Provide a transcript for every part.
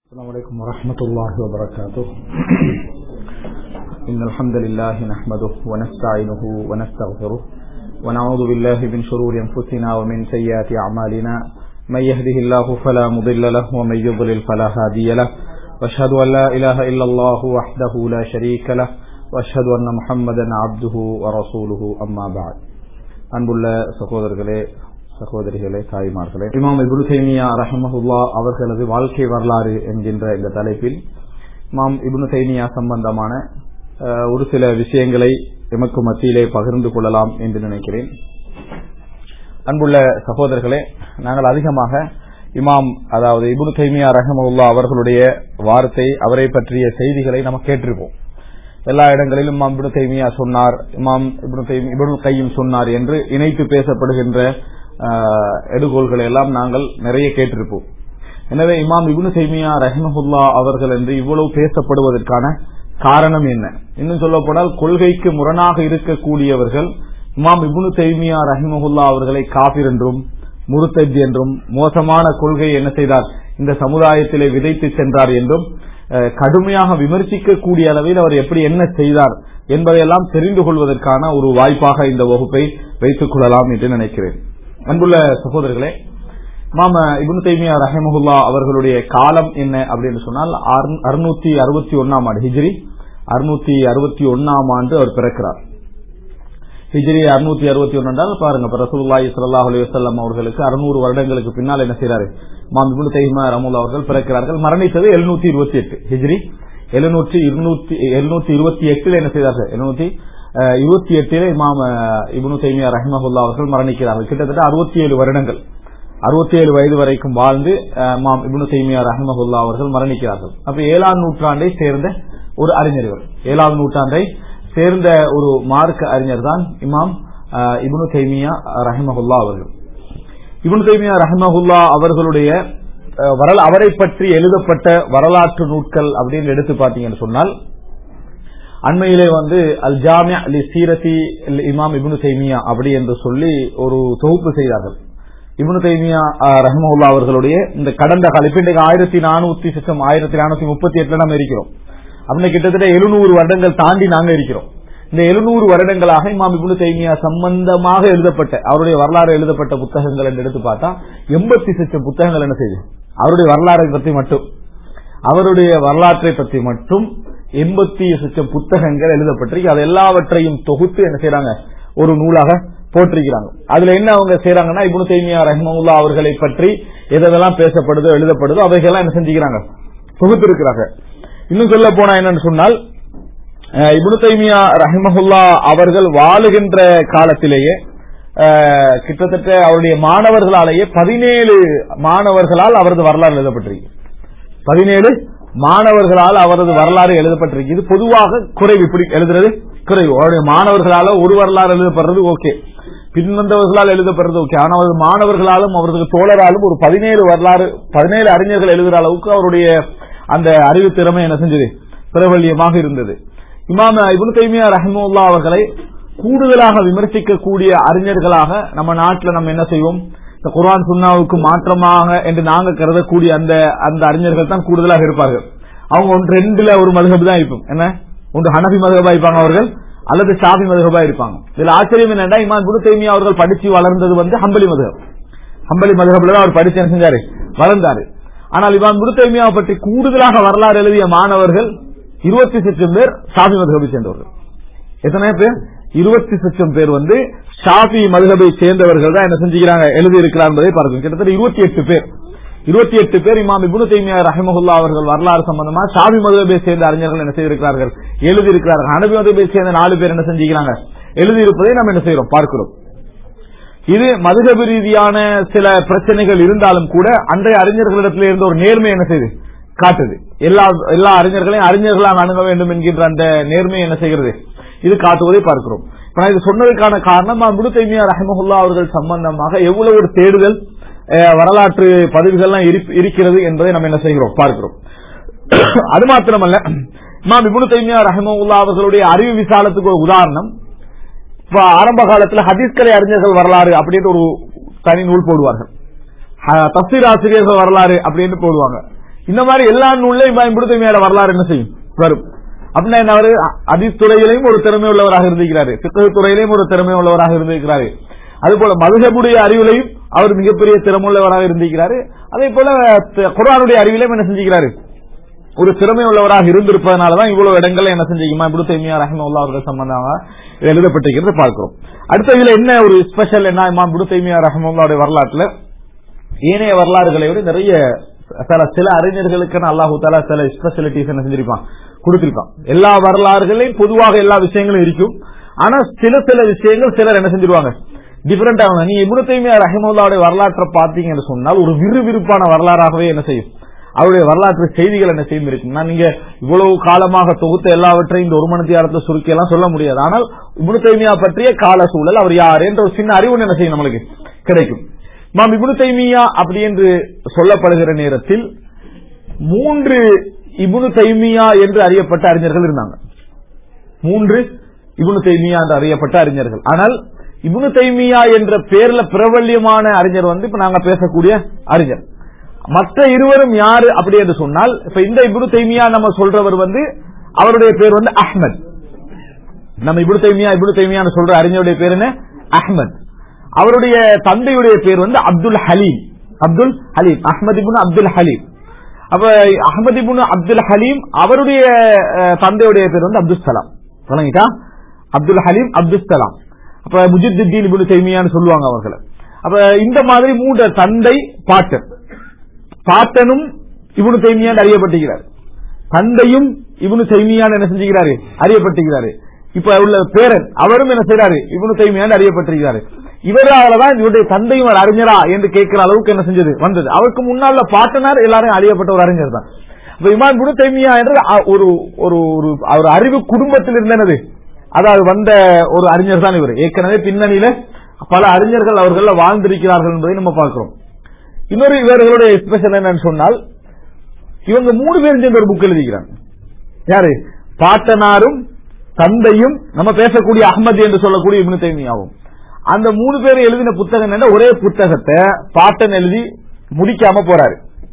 السلام عليكم ورحمة الله وبركاته إن الحمد لله نحمده ونستعينه ونستغفره ونعوذ بالله من شرور أنفسنا ومن سيئات أعمالنا من يهده الله فلا مضل له ومن يضلل فلا هادي له وأشهد أن لا إله إلا الله وحده لا شريك له وأشهد أن محمدا عبده ورسوله أما بعد அன்புள்ள சகோதரர்களே சகோதரிகளே தாய்மார்களே இமாம் இபுல் தைமியா ரஹமஹுல்லா அவர்களது வாழ்க்கை வரலாறு என்கின்ற இந்த தலைப்பில் இமாம் இபுனு தைமியா சம்பந்தமான அஹ், ஒரு சில விஷயங்களை எமக்கு மத்தியிலே பகிர்ந்து கொள்ளலாம் என்று நினைக்கிறேன் அன்புள்ள சகோதரர்களே நாங்கள் அதிகமாக இமாம் அதாவது இபுனு தைமியா ரஹமஹுல்லா அவர்களுடைய வார்த்தை அவரை பற்றிய செய்திகளை நம்ம கேட்டிருப்போம் எல்லா இடங்களிலும் இமாம் இப்னு தைமியா சொன்னார் இமாம் இப்னு தைமி இப்னு கையும் சொன்னார் என்று இணைத்து பேசப்படுகின்ற ஆஹ், எடுகோள்களை எல்லாம் நாங்கள் நிறைய கேட்டிருப்போம் எனவே இமாம் இப்னு தைமியா ரஹிமஹுல்லா அவர்கள் என்று இவ்வளவு பேசப்படுவதற்கான காரணம் என்ன இன்னும் சொல்ல போனால் கொள்கைக்கு முரணாக இருக்கக்கூடியவர்கள் இமாம் இப்னு தைமியா ரஹிமஹுல்லா அவர்களை காபிர் என்றும் முருத்தஜ் என்றும் மோசமான கொள்கை என்ன செய்தார் இந்த சமுதாயத்திலே விதைத்து சென்றார் என்றும் அஹ், கடுமையாக விமர்சிக்கக்கூடிய அளவில் அவர் எப்படி என்ன செய்தார் என்பதையெல்லாம் தெரிந்து கொள்வதற்கான ஒரு வாய்ப்பாக இந்த வகுப்பை வைத்துக் கொள்ளலாம் என்று நினைக்கிறேன் அன்புள்ள சகோதரர்களே மாம இப்னு தைமியா ரஹமஹுல்லா அவர்களுடைய காலம் என்ன அப்படின்னு சொன்னால் அறுநூத்தி அறுபத்தி ஒன்னாம் ஆண்டு ஹிஜ்ரி அறுநூத்தி அறுபத்தி ஒன்னாம் ஆண்டு அவர் பிறக்கிறார் ஹிஜ்ரி அறுநூத்தி அறுபத்தி ஒன்று என்றால் பாருங்க இப்ப ரசூலுல்லாஹி ஸல்லல்லாஹு அலைஹி வஸல்லம் அவர்களுக்கு அறுநூறு வருடங்களுக்கு பின்னால் என்ன செய்றாரு மாம் இப்னு தைமியா ரஹ்மத்துல்லாஹி அவர்கள் பிறக்கிறார்கள் மரணித்தது எழுநூத்தி இருபத்தி எட்டு ஹிஜ்ரி எழுநூற்றி இருநூத்தி எழுநூத்தி இருபத்தி எட்டில் என்ன செய்தார்கள் எழுநூத்தி இருபத்தி எட்டில் இமாம் அஹ், இப்னு தைமியா ரஹ்மஹுல்லா அவர்கள் மரணிக்கிறார்கள் கிட்டத்தட்ட அறுபத்தி ஏழு வருடங்கள் அறுபத்தி ஏழு வயது வரைக்கும் வாழ்ந்து அஹ், இமாம் இப்னு தைமியா ரஹ்மஹுல்லா அவர்கள் மரணிக்கிறார்கள் அப்ப ஏழாம் நூற்றாண்டை சேர்ந்த ஒரு அறிஞர் இவர் ஏழாம் நூற்றாண்டை சேர்ந்த ஒரு மார்க்க அறிஞர் தான் இமாம் அஹ், இப்னு தைமியா ரஹிமஹுல்லா அவர்கள் இப்னு தைமியா ரஹிமஹுல்லா அவர்களுடைய அஹ், வரல அவரை பற்றி எழுதப்பட்ட வரலாற்று நூட்கள் அப்படின்னு எடுத்து பார்த்தீங்கன்னு சொன்னால் அண்மையிலே வந்து அல் ஜாமியா அலி சீரதி அல் இமாம் இப்னு தைமியா அப்படி என்று சொல்லி ஒரு தொகுப்பு செய்தார்கள் இப்னு தைமியா அஹ், ரஹ்மஹுல்லா அவர்களுடைய இந்த கடந்த கால இப்ப இன்றைக்கு ஆயிரத்தி நானூத்தி சிஸ்டம் ஆயிரத்தி நானூத்தி முப்பத்தி எட்டுல நம்ம இருக்கிறோம் அப்படின்னு கிட்டத்தட்ட எழுநூறு வருடங்கள் தாண்டி நாங்க இருக்கிறோம் இந்த எழுநூறு வருடங்களாக இமாம் இப்னு தைமியா சம்பந்தமாக எழுதப்பட்ட அவருடைய வரலாறு எழுதப்பட்ட புத்தகங்கள் என்று எடுத்து பார்த்தா எண்பத்தி சிஸ்டம் புத்தகங்கள் என்ன செய்யுது அவருடைய வரலாறை பற்றி மட்டும் அவருடைய வரலாற்றை பற்றி மட்டும் எண்பத்தி சிச்சம் புத்தகங்கள் எழுதப்பட்டிருக்கு அது எல்லாவற்றையும் தொகுத்து என்ன செய்றாங்க ஒரு நூலாக போட்டிருக்கிறாங்க அதுல என்ன அவங்க செய்றாங்கன்னா இப்னு தைமியா ரஹ்மவுல்லா அவர்களை பற்றி எதெல்லாம் பேசப்படுதோ எழுதப்படுதோ அவைகள்லாம் என்ன செஞ்சுக்கிறாங்க தொகுத்து இருக்கிறாங்க இன்னும் சொல்ல போனா என்னன்னு சொன்னால் அஹ், இப்னு தைமியா ரஹிமஹுல்லா அவர்கள் வாழுகின்ற காலத்திலேயே அஹ், கிட்டத்தட்ட அவருடைய மாணவர்களாலேயே பதினேழு மாணவர்களால் அவரது வரலாறு எழுதப்பட்டிருக்கு பதினேழு மாணவர்களால் அவரது வரலாறு எழுதப்பட்டிருக்கு இது பொதுவாக குறைவு இப்படி எழுதுறது குறைவு அவருடைய மாணவர்களால ஒரு வரலாறு எழுதப்படுறது ஓகே பின்வந்தவர்களால் எழுதப்படுறது ஓகே ஆனால் அவரது மாணவர்களாலும் அவரது தோழராலும் ஒரு பதினேழு வரலாறு பதினேழு அறிஞர்கள் எழுதுற அளவுக்கு அவருடைய அந்த அறிவு திறமை என்ன செஞ்சது பிரபல்யமாக இருந்தது இமாம இப்னு தைமியா ரஹிமுல்லா அவர்களை கூடுதலாக விமர்சிக்கக்கூடிய அறிஞர்களாக நம்ம நாட்டில் நம்ம என்ன செய்வோம் இந்த குர்ஆன் சுன்னாவுக்கு மாற்றமாக என்று நாங்க கருதக்கூடிய அந்த அந்த அறிஞர்கள் தான் கூடுதலாக இருப்பார்கள் அவங்க ஒன்று ரெண்டுல ஒரு மதுகபு தான் இருப்போம் என்ன ஒன்று ஹனபி மதுகபா இருப்பாங்க அவர்கள் அல்லது ஷாபி மதுகபா இருப்பாங்க இதுல ஆச்சரியம் என்னன்னா இமாம் குரு தைமியா அவர்கள் படிச்சு வளர்ந்தது வந்து ஹம்பலி மதுகப் ஹம்பலி மதுகப்ல தான் அவர் படிச்சு என்ன செஞ்சாரு வளர்ந்தாரு ஆனால் இமாம் குரு தைமியாவை பற்றி கூடுதலாக வரலாறு எழுதிய மாணவர்கள் இருபத்தி லட்சம் பேர் ஷாபி மதுகபை சேர்ந்தவர்கள் எத்தனை பேர் இருபத்தி லட்சம் பேர் வந்து ஷாஃபி மதுகபை சேர்ந்தவர்கள் தான் என்ன செஞ்சுக்கிறாங்க எழுதி இருக்கிறார் என்பதை பார்க்கணும் கிட்டத்தட்ட இருபத்தி எட்டு பேர் இருபத்தி எட்டு பேர் இமாம் இப்னு தைமியா ரஹிமஹுல்லா அவர்கள் வரலாறு சம்பந்தமா ஷாஃபி மதுகபை சேர்ந்த அறிஞர்கள் என்ன செய்திருக்கிறார்கள் எழுதி இருக்கிறார்கள் ஹனபி மதுகபை சேர்ந்த நாலு பேர் என்ன செஞ்சுக்கிறாங்க எழுதி இருப்பதை நம்ம என்ன செய்யறோம் பார்க்கிறோம் இது மதுகபு ரீதியான சில பிரச்சனைகள் இருந்தாலும் கூட அன்றைய அறிஞர்களிடத்தில் இருந்த ஒரு நேர்மை என்ன செய்யுது காட்டுது எல்லா எல்லா அறிஞர்களையும் அறிஞர்களாக அணுக வேண்டும் என்கின்ற அந்த நேர்மை என்ன செய்கிறது இது காட்டுவதை பார்க்கிறோம் இப்ப நான் இது சொன்னதுக்கான காரணம் முழு தைமியா ரஹமஹுல்லா அவர்கள் சம்பந்தமாக எவ்வளவு ஒரு தேடுதல் அஹ், வரலாற்று பதிவுகள்லாம் இரு- இருக்கிறது என்பதை நம்ம என்ன செய்கிறோம் பார்க்கிறோம் அது மாத்திரமல்ல இமாம் இப்னு தைமியா ரஹமஹுல்லா அவர்களுடைய அறிவு விசாலத்துக்கு ஒரு உதாரணம் இப்ப ஆரம்ப காலத்துல ஹதீஸ்கலை அறிஞர்கள் வரலாறு அப்படின்னு ஒரு தனி நூல் போடுவார்கள் ஹ- தஃசீர் ஆசிரியர்கள் வரலாறு அப்படின்னு போடுவாங்க இந்த மாதிரி எல்லா நூல்லையும் இமாம் இப்னு தைமியாவோட வரலாறு என்ன செய்யும் வரும் அப்படின்னா என்ன அவரு அதிஸ் துறையிலையும் ஒரு திறமை உள்ளவராக இருந்திருக்கிறாரு சித்தக துறையிலையும் ஒரு திறமை உள்ளவராக இருந்திருக்கிறாரு அது போல மதுகபுடைய அறிவிலையும் அவர் மிகப்பெரிய திறமுள்ளவராக இருந்திருக்கிறாரு அதே போல த- குர்ஆனுடைய அறிவிலையும் என்ன செஞ்சுக்கிறாரு ஒரு திறமை உள்ளவராக இருந்திருப்பதனாலதான் இவ்வளவு இடங்கள்ல என்ன செஞ்சுக்குமா இப்படி தைமியா ரஹிமல்லா அவர்கள் சம்பந்தமாக இது எழுதப்பட்டிருக்கிறது பார்க்கிறோம் அடுத்த இதுல என்ன ஒரு ஸ்பெஷல் என்ன இமாம் இப்னு தைமியா ரஹிமல்லாவுடைய வரலாற்றுல ஏனைய வரலாறுகளை விட நிறைய சில சில அறிஞர்களுக்கு அல்லாஹு தாலா சில ஸ்பெஷலிட்டிஸ் என்ன செஞ்சிருப்பான் கொடுத்திருப்பான் எல்லா வரலாறுகளையும் பொதுவாக எல்லா விஷயங்களும் இருக்கும் ஆனா சில சில விஷயங்கள் சிலர் என்ன செஞ்சிருவாங்க டிஃபரெண்ட் ஆகும் நீங்க இப்னு தைமியா ரஹிமல்லாவுடைய வரலாற்றை பார்த்தீங்கன்னு சொன்னால் ஒரு விறுவிறுப்பான வரலாறாகவே என்ன செய்யும் அவருடைய வரலாற்று செய்திகள் என்ன செய்யும் இருக்கும்னா நீங்க இவ்வளவு காலமாக தொகுத்த எல்லாவற்றையும் இந்த ஒரு மணி நேரத்தை சுருக்கி எல்லாம் சொல்ல முடியாது ஆனால் இப்னு தைமியா பற்றிய கால சூழல் அவர் யார் என்ற ஒரு சின்ன அறிவு என்ன செய்யும் நம்மளுக்கு கிடைக்கும் மாம் இப்னு தைமியா அப்படி என்று சொல்லப்படுகிற நேரத்தில் மூன்று இப்னு தைமியா என்று அறியப்பட்ட அறிஞர்கள் இருந்தாங்க மூன்று இப்னு தைமியா என்று அறியப்பட்ட அறிஞர்கள் ஆனால் இப்னு தைமியா என்ற பேர்ல பிரபல்யமான அறிஞர் வந்து இப்ப நாங்க பேசக்கூடிய அறிஞர் மற்ற இருவரும் யாரு அப்படி என்று சொன்னால் இப்ப இந்த இப்னு தைமியா நம்ம சொல்றவர் வந்து அவருடைய பேர் வந்து அஹ்மத் நம்ம இப்னு தைமியா இப்னு தைமியான்னு சொல்ற அறிஞருடைய பேர் என்ன அஹ்மத் அவருடைய தந்தையுடைய பேர் வந்து அப்துல் ஹலீம் அப்துல் ஹலீம் அஹ்மத் இப்னு அப்துல் ஹலீம் அப்ப அஹ்மத் இப்னு அப்துல் ஹலீம் அவருடைய அஹ், தந்தையுடைய பேர் வந்து அப்துல் சலாம் வழங்கிட்டா அப்துல் ஹலீம் அப்துல் சலாம் அப்ப முஜித்துத்தீன் இப்னு தைமியான்னு சொல்லுவாங்க அவர்களை அப்ப இந்த மாதிரி மூன்று தந்தை பாட்டன் பாட்டனும் இப்னு தைமியான் அறியப்பட்டிருக்கிறார் தந்தையும் இப்னு தைமியான் என்ன செஞ்சுக்கிறாரு அறியப்பட்டிருக்கிறாரு இப்ப உள்ள பேரன் அவரும் என்ன செய்யறாரு இப்னு தைமியான் அறியப்பட்டிருக்கிறாரு இவராலதான் இவருடைய தந்தையும் ஒரு அறிஞரா என்று கேட்கிற அளவுக்கு என்ன செஞ்சது வந்தது அவருக்கு முன்னால பாட்டனார் எல்லாரும் அறியப்பட்ட ஒரு அறிஞர் தான் இப்ப இமான் இப்னு தைமியா என்று அ- ஒரு ஒரு ஒரு அவர் அறிவு குடும்பத்தில் இருந்தனது அதாவது வந்த ஒரு அறிஞர் தான் இவர் ஏற்கனவே பின்னணியில பல அறிஞர்கள் அவர்கள் வாழ்ந்திருக்கிறார்கள் என்பதை நம்ம பார்க்கிறோம் இன்னொரு இவர்களுடைய ஸ்பெஷல் என்னன்னு சொன்னால் இவங்க மூணு பேரும் சேர்ந்து ஒரு புக் எழுதிக்கிறாங்க யாரு பாட்டனாரும் தந்தையும் நம்ம பேசக்கூடிய அஹ்மத் என்று சொல்லக்கூடிய இப்னு தைமியாவும் அந்த மூணு பேரும் எழுதின புத்தகம் என்ன ஒரே புத்தகத்தை பாட்டன் எழுதி முடிக்காம போறாரு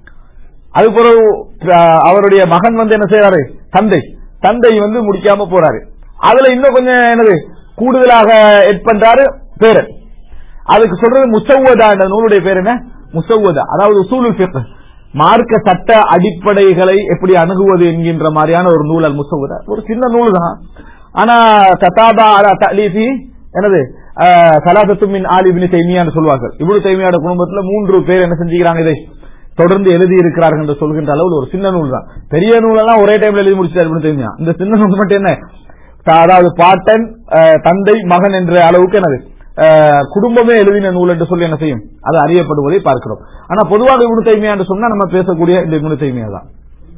அது பிறகு அஹ், அவருடைய மகன் வந்து என்ன செய்யறாரு தந்தை தந்தை வந்து முடிக்காம போறாரு அதுல இன்னும் கொஞ்சம் என்னது கூடுதலாக எட் பண்றாரு பேரன் அதுக்கு சொல்றது முசவ்வதா என்ற நூலுடைய பேர் என்ன முசவ்வதா அதாவது உசூலுல் ஃபிக்ஹ் மார்க்க சட்ட அடிப்படைகளை எப்படி அணுகுவது என்கின்ற மாதிரியான ஒரு நூல் அல் முசவ்வதா ஒரு சின்ன நூல் தான் ஆனா கதாபா அலா தலீஃபி என்னது சலாசத்து மின் ஆலி இப்னு தைமியான்னு சொல்வார்கள் இப்னு தைமியாவோட குடும்பத்துல மூன்று பேர் என்ன செஞ்சுக்கிறாங்க இதை தொடர்ந்து எழுதி இருக்கிறார்கள் என்று சொல்கின்ற அளவில் ஒரு சின்ன நூல் தான் பெரிய நூலெல்லாம் ஒரே டைம்ல எழுதி முடிச்சார் இப்னு தைமியா இந்த சின்ன நூல் மட்டும் என்ன த- அதாவது பாட்டன் அஹ், தந்தை மகன் என்ற அளவுக்கு என்னது அஹ், குடும்பமே எழுதின நூல் என்று சொல்லி என்ன செய்யும் அது அறியப்படுவதை பார்க்கிறோம் ஆனா பொதுவாக இப்னு தைமியா என்று சொன்னா நம்ம பேசக்கூடிய இந்த இப்னு தைமியா தான்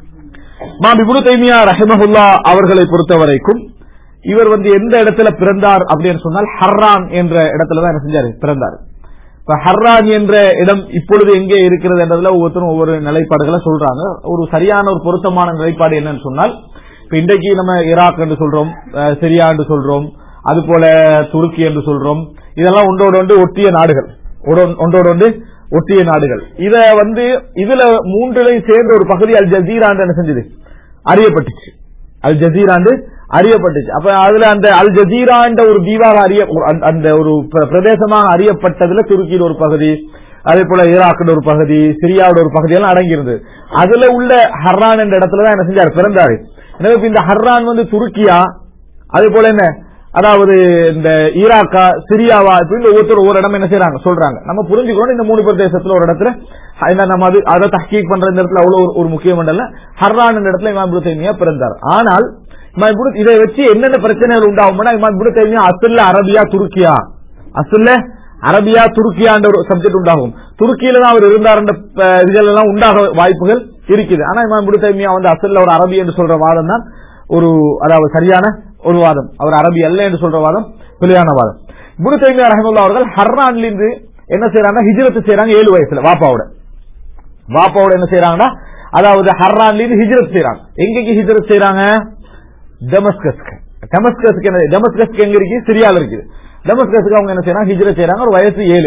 மாம் இப்னு தைமியா ரஹிமஹுல்லா அவர்களை பொறுத்த வரைக்கும் இவர் வந்து எந்த இடத்துல பிறந்தார் அப்படின்னு சொன்னால் ஹர்ரான் என்ற இடத்துல தான் என்ன செஞ்சாரு பிறந்தார் இப்ப ஹர்ரான் என்ற இடம் இப்பொழுது எங்கே இருக்கிறது என்றதுல ஒவ்வொருத்தரும் ஒவ்வொரு நிலைப்பாடுகளை சொல்றாங்க ஒரு சரியான ஒரு பொருத்தமான நிலைப்பாடு என்னன்னு சொன்னால் இப்ப இன்றைக்கு நம்ம ஈராக் என்று சொல்றோம் அஹ், சிரியா என்று சொல்றோம் அது போல துருக்கி என்று சொல்றோம் இதெல்லாம் ஒன்றோடு ஒன்று ஒட்டிய நாடுகள் ஒடோ- ஒன்றோடு ஒன்று ஒட்டிய நாடுகள் இத வந்து இதுல மூன்றிலையும் சேர்ந்த ஒரு பகுதி அல் ஜசீராண்டு என்ன செஞ்சது அறியப்பட்டுச்சு அல் ஜசீராண்டு அறியப்பட்டுச்சு அப்ப அதுல அந்த அல் ஜசீரா என்ற ஒரு தீவாக அறிய அந்த- அந்த ஒரு பிர- பிரதேசமாக அறியப்பட்டதுல துருக்கியில் ஒரு பகுதி அதே போல ஈராக்கில் ஒரு பகுதி சிரியாவோட ஒரு பகுதி எல்லாம் அடங்கியிருந்தது அதுல உள்ள ஹர்ரான் என்ற இடத்துல தான் என்ன செஞ்சார் பிறந்தாரு எனவே இப்ப இந்த ஹர்ரான் வந்து துருக்கியா அதே போல என்ன அதாவது இந்த ஈராக்கா சிரியாவா இப்படின்னு ஒவ்வொருத்தர் ஒவ்வொரு இடம் என்ன செய்யறாங்க சொல்றாங்க நம்ம புரிஞ்சுக்கணும் இந்த மூணு பிரதேசத்துல ஒரு இடத்துல என்ன நம்ம அது அதை தஹ்கீக் பண்ற இந்த இடத்துல அவ்வளவு ஒரு- ஒரு முக்கியம் இல்ல ஹர்ரான் என்ற இடத்துல இமாம் இப்னு தைமியா பிறந்தார் ஆனால் இமாம் இப்னு இதை வச்சு என்னென்ன பிரச்சனைகள் உண்டாகும்னா இமாம் இப்னு தைமியா அசல்ல அரபியா துருக்கியா அசல்ல அரபியா துருக்கியான்ற ஒரு சப்ஜெக்ட் உண்டாகும் துருக்கியில தான் அவர் இருந்தார் என்ற அஹ், இதுகள் எல்லாம் உண்டாக வாய்ப்புகள் இருக்குது ஆனா இமாம் இப்னு தைமியா வந்து அசல்ல ஒரு அரபி என்று சொல்ற வாதம் தான் ஒரு அதாவது சரியான ஒரு வாதம் அவர் அரபி அல்ல என்று சொல்ற வாதம் பிழையான வாதம் இப்னு தைமியா ரஹமுல்லா அவர்கள் ஹர்ரான்ல இருந்து என்ன செய்யறாங்க ஹிஜ்ரத் செய்யறாங்க ஏழு வயசுல வாப்பாவோட வாப்பாவோட என்ன செய்யறாங்கன்னா அதாவது ஹர்ரான்ல இருந்து ஹிஜ்ரத் செய்யறாங்க எங்கெங்க ஹிஜ்ரத் செய்யறாங்க டெமஸ்கஸ்க்கு டெமஸ்கஸ்க்கு என்ன டெமஸ்கஸ்க்கு எங்க இருக்கு சிரியால இருக்குது டெமஸ்கஸ்க்கு அவங்க என்ன செய்யறாங்க ஹிஜ்ரத் செய்யறாங்க ஒரு வயசு ஏழு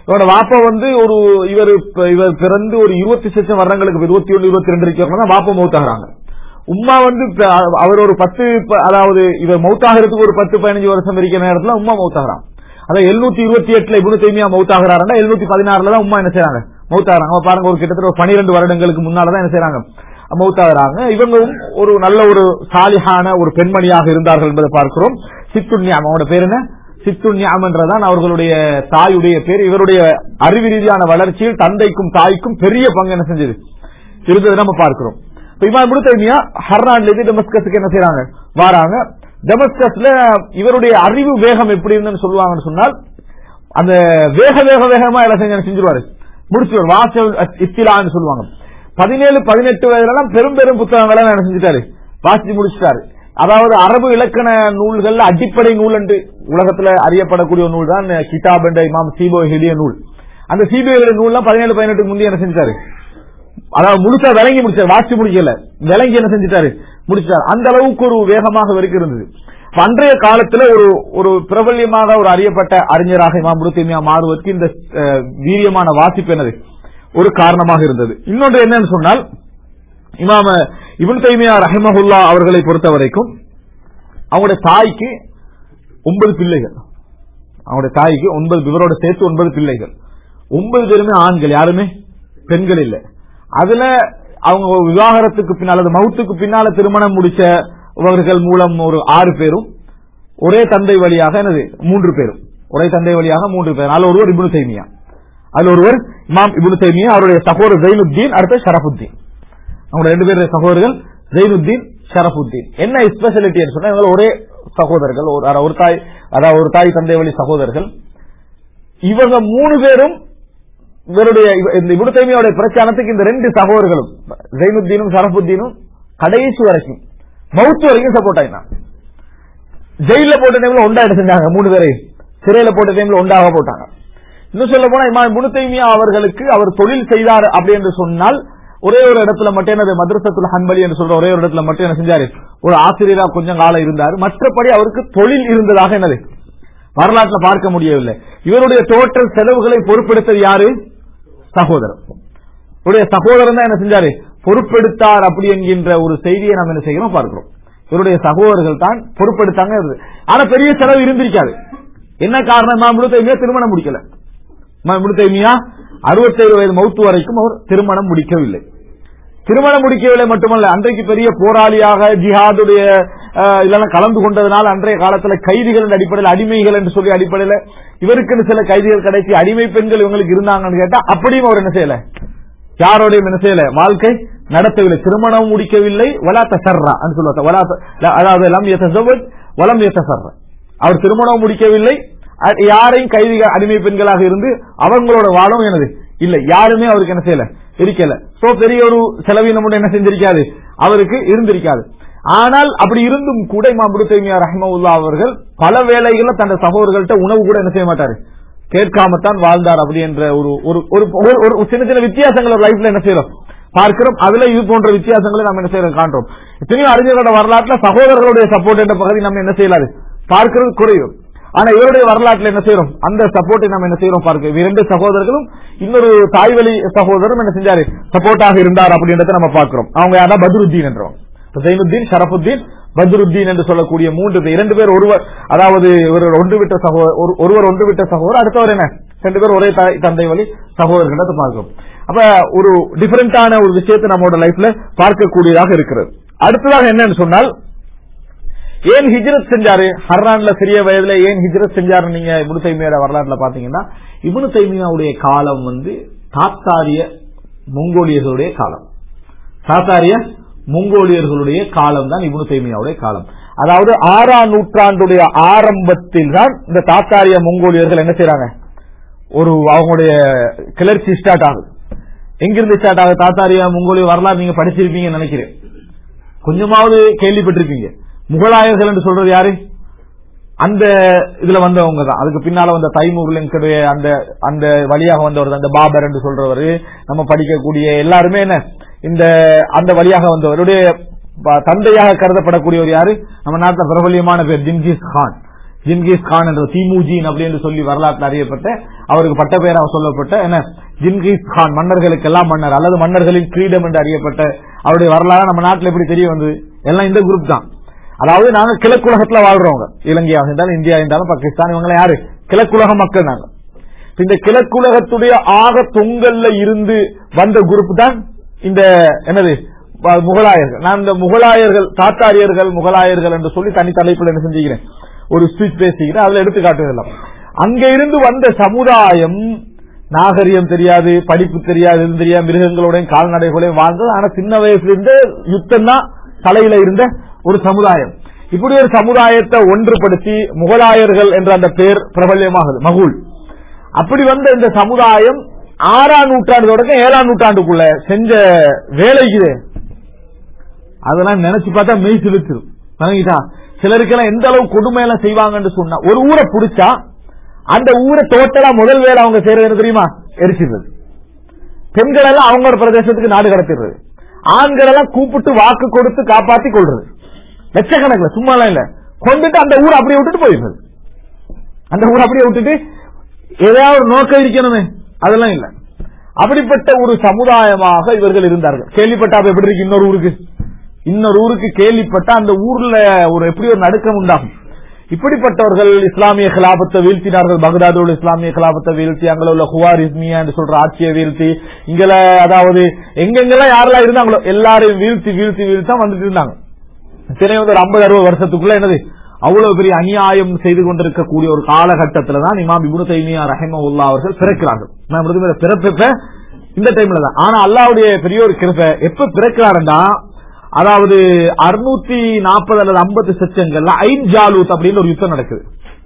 இவரோட வாப்பா வந்து ஒரு இவர் இப்ப- இவர் பிறந்து ஒரு இருபத்தி லட்சம் வருடங்களுக்கு இருபத்தி ஒன்று இருபத்தி ரெண்டு இருக்கிறவங்க தான் வாப்பா மௌத்தாகிறாங்க உம்மா வந்து இப்ப அவர் ஒரு பத்து ப- அதாவது இவர் மௌத்தாகிறதுக்கு ஒரு பத்து பதினஞ்சு வருஷம் இருக்கிற நேரத்துல உம்மா மௌத்தாகிறான் அதான் எழுநூத்தி இருபத்தி எட்டுல இபுனு தைமியா மௌத்தாகிறாருன்னா எழுநூத்தி பதினாறுல தான் உம்மா என்ன செய்றாங்க மௌத்தாகிறாங்க அப்ப பாருங்க ஒரு கிட்டத்தட்ட ஒரு பனிரெண்டு வருடங்களுக்கு முன்னாலதான் என்ன செய்றாங்க மௌத்தாகிறாங்க இவங்களும் ஒரு நல்ல ஒரு சாலிஹான ஒரு பெண்மணியாக இருந்தார்கள் என்பதை பார்க்கிறோம் சித்துன்யாம் அவனோட பேர் என்ன சித்துன்யாம் என்றதான் அவர்களுடைய தாயுடைய பேர் இவருடைய அறிவு ரீதியான வளர்ச்சியில் தந்தைக்கும் தாய்க்கும் பெரிய பங்கு என்ன செஞ்சது இருந்ததை நம்ம பார்க்கிறோம் இப்ப இமாம் இப்னு தைமியா ஹர்ரான்ல இருந்து டெமஸ்கஸுக்கு என்ன செய்றாங்க வாராங்க டெமஸ்கஸ்ல இவருடைய அறிவு வேகம் எப்படி இருந்துன்னு சொல்லுவாங்கன்னு சொன்னால் அந்த வேக வேக வேகமா எல்லாம் செஞ்சு செஞ்சிருவாரு முடிச்சுவார் வாசல் இத்திலான்னு சொல்லுவாங்க பதினேழு பதினெட்டு வயதுலாம் பெரும் பெரும் புத்தகங்களை என்ன செஞ்சுட்டாரு வாசிச்சு முடிச்சிட்டாரு அதாவது அரபு இலக்கண நூல்கள்ல அடிப்படை நூல் என்று உலகத்துல அறியப்படக்கூடிய ஒரு நூல் தான் கிதாப் என்ற இமாம் சீபோ எழுதிய நூல் அந்த சீபோ நூல்லாம் பதினேழு பதினெட்டுக்கு முந்தைய என்ன செஞ்சாரு அதாவது முழுசா விளங்கி முடிச்சார் வாசி முடிக்கல விளங்கி என்ன செஞ்சுட்டாரு முடிச்சார் அந்த அளவுக்கு ஒரு வேகமாக இவருக்கு இருந்தது இப்ப அன்றைய காலத்துல ஒரு ஒரு பிரபல்யமாக ஒரு அறியப்பட்ட அறிஞராக இமாம் முருத்திமியா மாறுவதற்கு இந்த அஹ், வீரியமான வாசிப்பு என்னது ஒரு காரணமாக இருந்தது இன்னொன்று என்னன்னு சொன்னால் இமாம இவன் தைமியா ரஹிமஹுல்லா அவர்களை பொறுத்த வரைக்கும் அவங்களுடைய தாய்க்கு ஒன்பது பிள்ளைகள் அவங்களுடைய தாய்க்கு ஒன்பது இவரோட சேர்த்து ஒன்பது பிள்ளைகள் ஒன்பது பேருமே ஆண்கள் யாருமே பெண்கள் இல்லை அதுல அவங்க ஒரு விவாகரத்துக்கு பின்னால் அல்லது மவுத்துக்கு பின்னால திருமணம் முடிச்சவர்கள் மூலம் ஒரு ஆறு பேரும் ஒரே தந்தை வழியாக என்னது மூன்று பேரும் ஒரே தந்தை வழியாக மூன்று பேர் அதுல ஒருவர் இப்னு தைமியா அதுல ஒருவர் இமாம் இப்னு தைமியா அவருடைய சகோதரர் ஜெயினுத்தீன் அடுத்து ஷரஃபுத்தீன் அவங்க ரெண்டு பேருடைய சகோதரர்கள் ஜெயினுத்தீன் ஷரஃபுத்தீன் என்ன ஸ்பெஷாலிட்டி சொன்னா இவங்க ஒரே சகோதரர்கள் ஒரு அதாவது ஒரு தாய் அதாவது ஒரு தாய் தந்தை வழி சகோதரர்கள் இவங்க மூணு பேரும் இவருடைய இவ- இந்த இபுடு தைமியோட பிரச்சாரத்துக்கு இந்த ரெண்டு சகோதரர்களும் ஜெயினுத்தீனும் ஷரஃபுத்தீனும் கடைசி வரைக்கும் மவுத்து வரைக்கும் சப்போர்ட் ஆயினாங்க ஜெயில போட்ட டைம்ல ஒண்டா என்ன செஞ்சாங்க மூணு பேரையும் சிறையில போட்ட டைம்ல ஒண்டாக போட்டாங்க இன்னும் சொல்ல போனா இமாம் இப்னு தைமியா அவர்களுக்கு அவர் தொழில் செய்தார் அப்படி என்று சொன்னால் ஒரே ஒரு இடத்துல மட்டும் என்னது மദ്രസத்துல் ஹன்பலி என்று சொல்ற ஒரே ஒரு இடத்துல மட்டும் என்ன செஞ்சாரு ஒரு ஆசிரியரா கொஞ்சம் காலம் இருந்தார் மற்றபடி அவருக்கு தொழில் இருந்ததாக என்னது வரலாற்றுல பார்க்க முடியவில்லை இவருடைய டோட்டல் செலவுகளை பொறுப்பெடுத்தது யாரு சகோதரர் இவருடைய சகோதரன் தான் என்ன செஞ்சாரு பொறுப்பெடுத்தார் அப்படி என்கின்ற ஒரு செய்தியை நம்ம என்ன செய்கிறோம் பார்க்கிறோம் இவருடைய சகோதரர்கள் தான் பொறுப்பெடுத்தாங்க இருந்தது. ஆனா பெரிய செலவு இருந்திருக்காது என்ன காரணம் நான் முழுத்தையுமே திருமணம் முடிக்கல முழுத்தைமியா அறுபத்தேழு வயது மௌத்து வரைக்கும் அவர் திருமணம் முடிக்கவில்லை திருமணம் முடிக்கவில்லை மட்டுமல்ல அன்றைக்கு பெரிய போராளியாக ஜிஹாதுடைய அஹ், இதெல்லாம் கலந்து கொண்டதனால் அன்றைய காலத்துல கைதிகள் அடிப்படையில் அடிமைகள் என்று சொல்லி அடிப்படையில் இவருக்குன்னு சில கைதிகள் கிடைச்சி அடிமை பெண்கள் இவங்களுக்கு இருந்தாங்கன்னு கேட்டா அப்படியும் அவர் என்ன செய்யல யாரோடையும் என்ன செய்யல வாழ்க்கை நடத்தவில்லை திருமணம் முடிக்கவில்லை வலா தசர்ரா சொல்லுவாங்க வலா த- அதாவது லம் யதஸவ்வஜ் வலம் யதசர்ரா அவர் திருமணம் முடிக்கவில்லை அ- யாரையும் கைதிகள் அடிமை பெண்களாக இருந்து அவங்களோட வாழும் எனது இல்ல யாருமே அவருக்கு என்ன செய்யல இருக்கல சோ பெரிய ஒரு செலவீனம் ஒண்ணு என்ன செஞ்சிருக்காது அவருக்கு இருந்திருக்காது ஆனால் அப்படி இருந்தும் கூட இமாம் தைமியா ரஹ்மவுல்லா அவர்கள் பல வேளைகள்ல தன் சகோதரர்கள்ட்ட உணவு கூட என்ன செய்ய மாட்டாரு கேட்காமத்தான் வாழ்ந்தார் அப்படி என்ற ஒரு ஒரு ஒரு ஒரு- ஒரு சின்ன சின்ன வித்தியாசங்கள் லைஃப்ல என்ன செய்யறோம் பார்க்கிறோம் அதுல இது போன்ற வித்தியாசங்களை நம்ம என்ன செய்யறோம் காண்றோம் எத்தனையோ அறிஞர்களோட வரலாற்றுல சகோதரர்களுடைய சப்போர்ட் என்ற பகுதி நம்ம என்ன செய்யலாது பார்க்கிறது குறையும் ஆனா இவருடைய வரலாற்றுல என்ன செய்யறோம் அந்த சப்போர்ட்டை நம்ம என்ன செய்யறோம் பார்க்க இரண்டு சகோதரர்களும் இன்னொரு தாய்வழி சகோதரரும் என்ன செஞ்சாரு சப்போர்ட்டாக இருந்தார் அப்படின்றத நம்ம பார்க்கிறோம் அவங்க யாரா பத்ருத்தீன் என்றவங்க ஜைனுத்தீன் ஷரஃபுத்தீன் பத்ருத்தீன் என்று சொல்லக்கூடிய மூன்று பேர் இரண்டு பேர் ஒருவர் அதாவது இவர் ஒன்று விட்ட சகோதரர் ஒரு- ஒருவர் ஒன்று விட்ட சகோதரர் அடுத்தவர் என்ன ரெண்டு பேர் ஒரே தாய் தந்தை வழி சகோதரர்களை பார்க்கிறோம் அப்ப ஒரு டிஃபரெண்டான ஒரு விஷயத்தை நம்மளோட லைஃப்ல பார்க்கக்கூடியதாக இருக்கிறது அடுத்ததாக என்னன்னு சொன்னால் ஏன் ஹிஜ்ரத் செஞ்சாரு ஹர்ரான்ல சிறிய வயதுல ஏன் ஹிஜ்ரத் செஞ்சாரு நீங்க இபுனு தைமியோட வரலாற்றுல பாத்தீங்கன்னா இபுனு தைமியாவுடைய காலம் வந்து தாத்தாரிய மங்கோலியர்களுடைய காலம் தாத்தாரிய மங்கோலியர்களுடைய காலம் தான் இபுனு தைமியாவுடைய காலம் அதாவது ஆறாம் நூற்றாண்டுடைய ஆரம்பத்தில் தான் இந்த தாத்தாரிய மங்கோலியர்கள் என்ன செய்றாங்க ஒரு அவங்களுடைய கிளர்ச்சி ஸ்டார்ட் ஆகுது எங்கிருந்து ஸ்டார்ட் ஆகுது தாத்தாரிய மங்கோலிய வரலாறு நீங்க படிச்சிருப்பீங்கன்னு நினைக்கிறேன் கொஞ்சமாவது கேள்விப்பட்டிருப்பீங்க முகலாயர்கள் என்று சொல்றது யாரு அந்த இதுல வந்தவங்க தான் அதுக்கு பின்னால வந்த தைமூர்களுடைய அந்த அந்த வழியாக வந்தவர் தான் இந்த பாபர் என்று சொல்றவர் நம்ம படிக்கக்கூடிய எல்லாருமே என்ன இந்த அந்த வழியாக வந்தவருடைய ப- தந்தையாக கருதப்படக்கூடியவர் யாரு நம்ம நாட்டில் பிரபல்யமான பேர் ஜின்ஜிஸ் கான் ஜின்கிஸ் கான் என்ற திமுஜின் அப்படின்னு சொல்லி வரலாற்று அறியப்பட்ட அவருக்கு பட்ட பெயராக சொல்லப்பட்ட என்ன ஜின்கிஸ் கான் மன்னர்களுக்கெல்லாம் மன்னர் அல்லது மன்னர்களின் கிரீடம் என்று அறியப்பட்ட அவருடைய வரலாறு நம்ம நாட்டில் எப்படி தெரிய வந்தது எல்லாம் இந்த குரூப் தான் அதாவது நாங்க கிழக்குலகத்துல வாழ்றவங்க இலங்கையாக இருந்தாலும் இந்தியா இருந்தாலும் பாகிஸ்தான் இவங்க யாரு கிழக்குலக மக்கள் நாங்க இந்த கிழக்குலகத்துடைய ஆக தொங்கல்ல இருந்து வந்த குரூப் தான் இந்த என்னது ப- முகலாயர்கள் நான் இந்த முகலாயர்கள் தாத்தாரியர்கள் முகலாயர்கள் என்று சொல்லி தனி தலைப்பில் என்ன செஞ்சுக்கிறேன் ஒரு ஸ்பீச் பேசிக்கிறேன் அதுல எடுத்து காட்டுவதெல்லாம் அங்க இருந்து வந்த சமுதாயம் நாகரிகம் தெரியாது படிப்பு தெரியாது எதுவும் தெரியாது மிருகங்களோடையும் கால்நடைகளையும் வாழ்ந்தது ஆனா சின்ன வயசுல இருந்து யுத்தம் தான் தலையில இருந்த ஒரு சமுதாயம் இப்படி ஒரு சமுதாயத்தை ஒன்றுபடுத்தி முகலாயர்கள் என்ற அந்த பேர் பிரபல்யமாகுது மகுல் அப்படி வந்த இந்த சமுதாயம் ஆறாம் நூற்றாண்டு தொடக்கம் ஏழாம் நூற்றாண்டுக்குள்ள செஞ்ச வேலைக்குது அதெல்லாம் நினைச்சு பார்த்தா மெய் சிலுத்துரும் வணங்கிட்டா சிலருக்கெல்லாம் எந்த அளவு கொடுமையெல்லாம் செய்வாங்கன்னு சொன்னா ஒரு ஊரை புடிச்சா அந்த ஊரை டோட்டலா முதல் வேலை அவங்க செய்யறது என்ன தெரியுமா எரிச்சிடுறது பெண்கள் எல்லாம் அவங்களோட பிரதேசத்துக்கு நாடு கடத்திடுறது ஆண்கள் எல்லாம் கூப்பிட்டு வாக்கு கொடுத்து காப்பாத்தி கொள்றது லட்சக்கணக்கில் சும்மா எல்லாம் இல்ல கொண்டுட்டு அந்த ஊரை அப்படியே விட்டுட்டு போயிடுறது அந்த ஊரை அப்படியே விட்டுட்டு ஏதாவது ஒரு நோக்கம் இருக்கணுமே அதெல்லாம் இல்ல அப்படிப்பட்ட ஒரு சமுதாயமாக இவர்கள் இருந்தார்கள் கேள்விப்பட்டா அப்ப எப்படி இருக்கு இன்னொரு ஊருக்கு இன்னொரு ஊருக்கு கேள்விப்பட்ட அந்த ஊர்ல ஒரு எப்படி ஒரு நடுக்கம் உண்டாகும் இப்படிப்பட்டவர்கள் இஸ்லாமிய கலாபத்தை வீழ்த்தினார்கள் பகதாதில் உள்ள இஸ்லாமிய கலாபத்தை வீழ்த்தி அங்கே உள்ள ஹுவார் இஸ்மியா என்று சொல்ற ஆட்சியை வீழ்த்தி இங்கல அதாவது எங்கெங்கெல்லாம் யாரெல்லாம் இருந்தாங்களோ எல்லாரையும் வீழ்த்தி வீழ்த்தி வீழ்த்தி தான் வந்துட்டு இருந்தாங்க திரை வந்து ஒரு ஐம்பது அறுபது வருஷத்துக்குள்ள என்னது அவ்வளவு பெரிய அநியாயம் செய்து கொண்டிருக்கக்கூடிய ஒரு காலகட்டத்துல தான் இமாம் இபுனு தைமியா ரஹிமவுல்லா அவர்கள் பிறக்கிறார்கள் நான் விருதுகிற பிறப்ப இந்த டைம்ல தான் ஆனா அல்லாவுடைய பெரிய ஒரு கிருப்பை எப்ப பிறக்கிறாருன்னா அதாவது அறுநூத்தி நாற்பது அல்லது ஐம்பது செச்சங்கள்ல ஐன் ஜாலூத் அப்படின்னு ஒரு யுத்தம் நடக்குது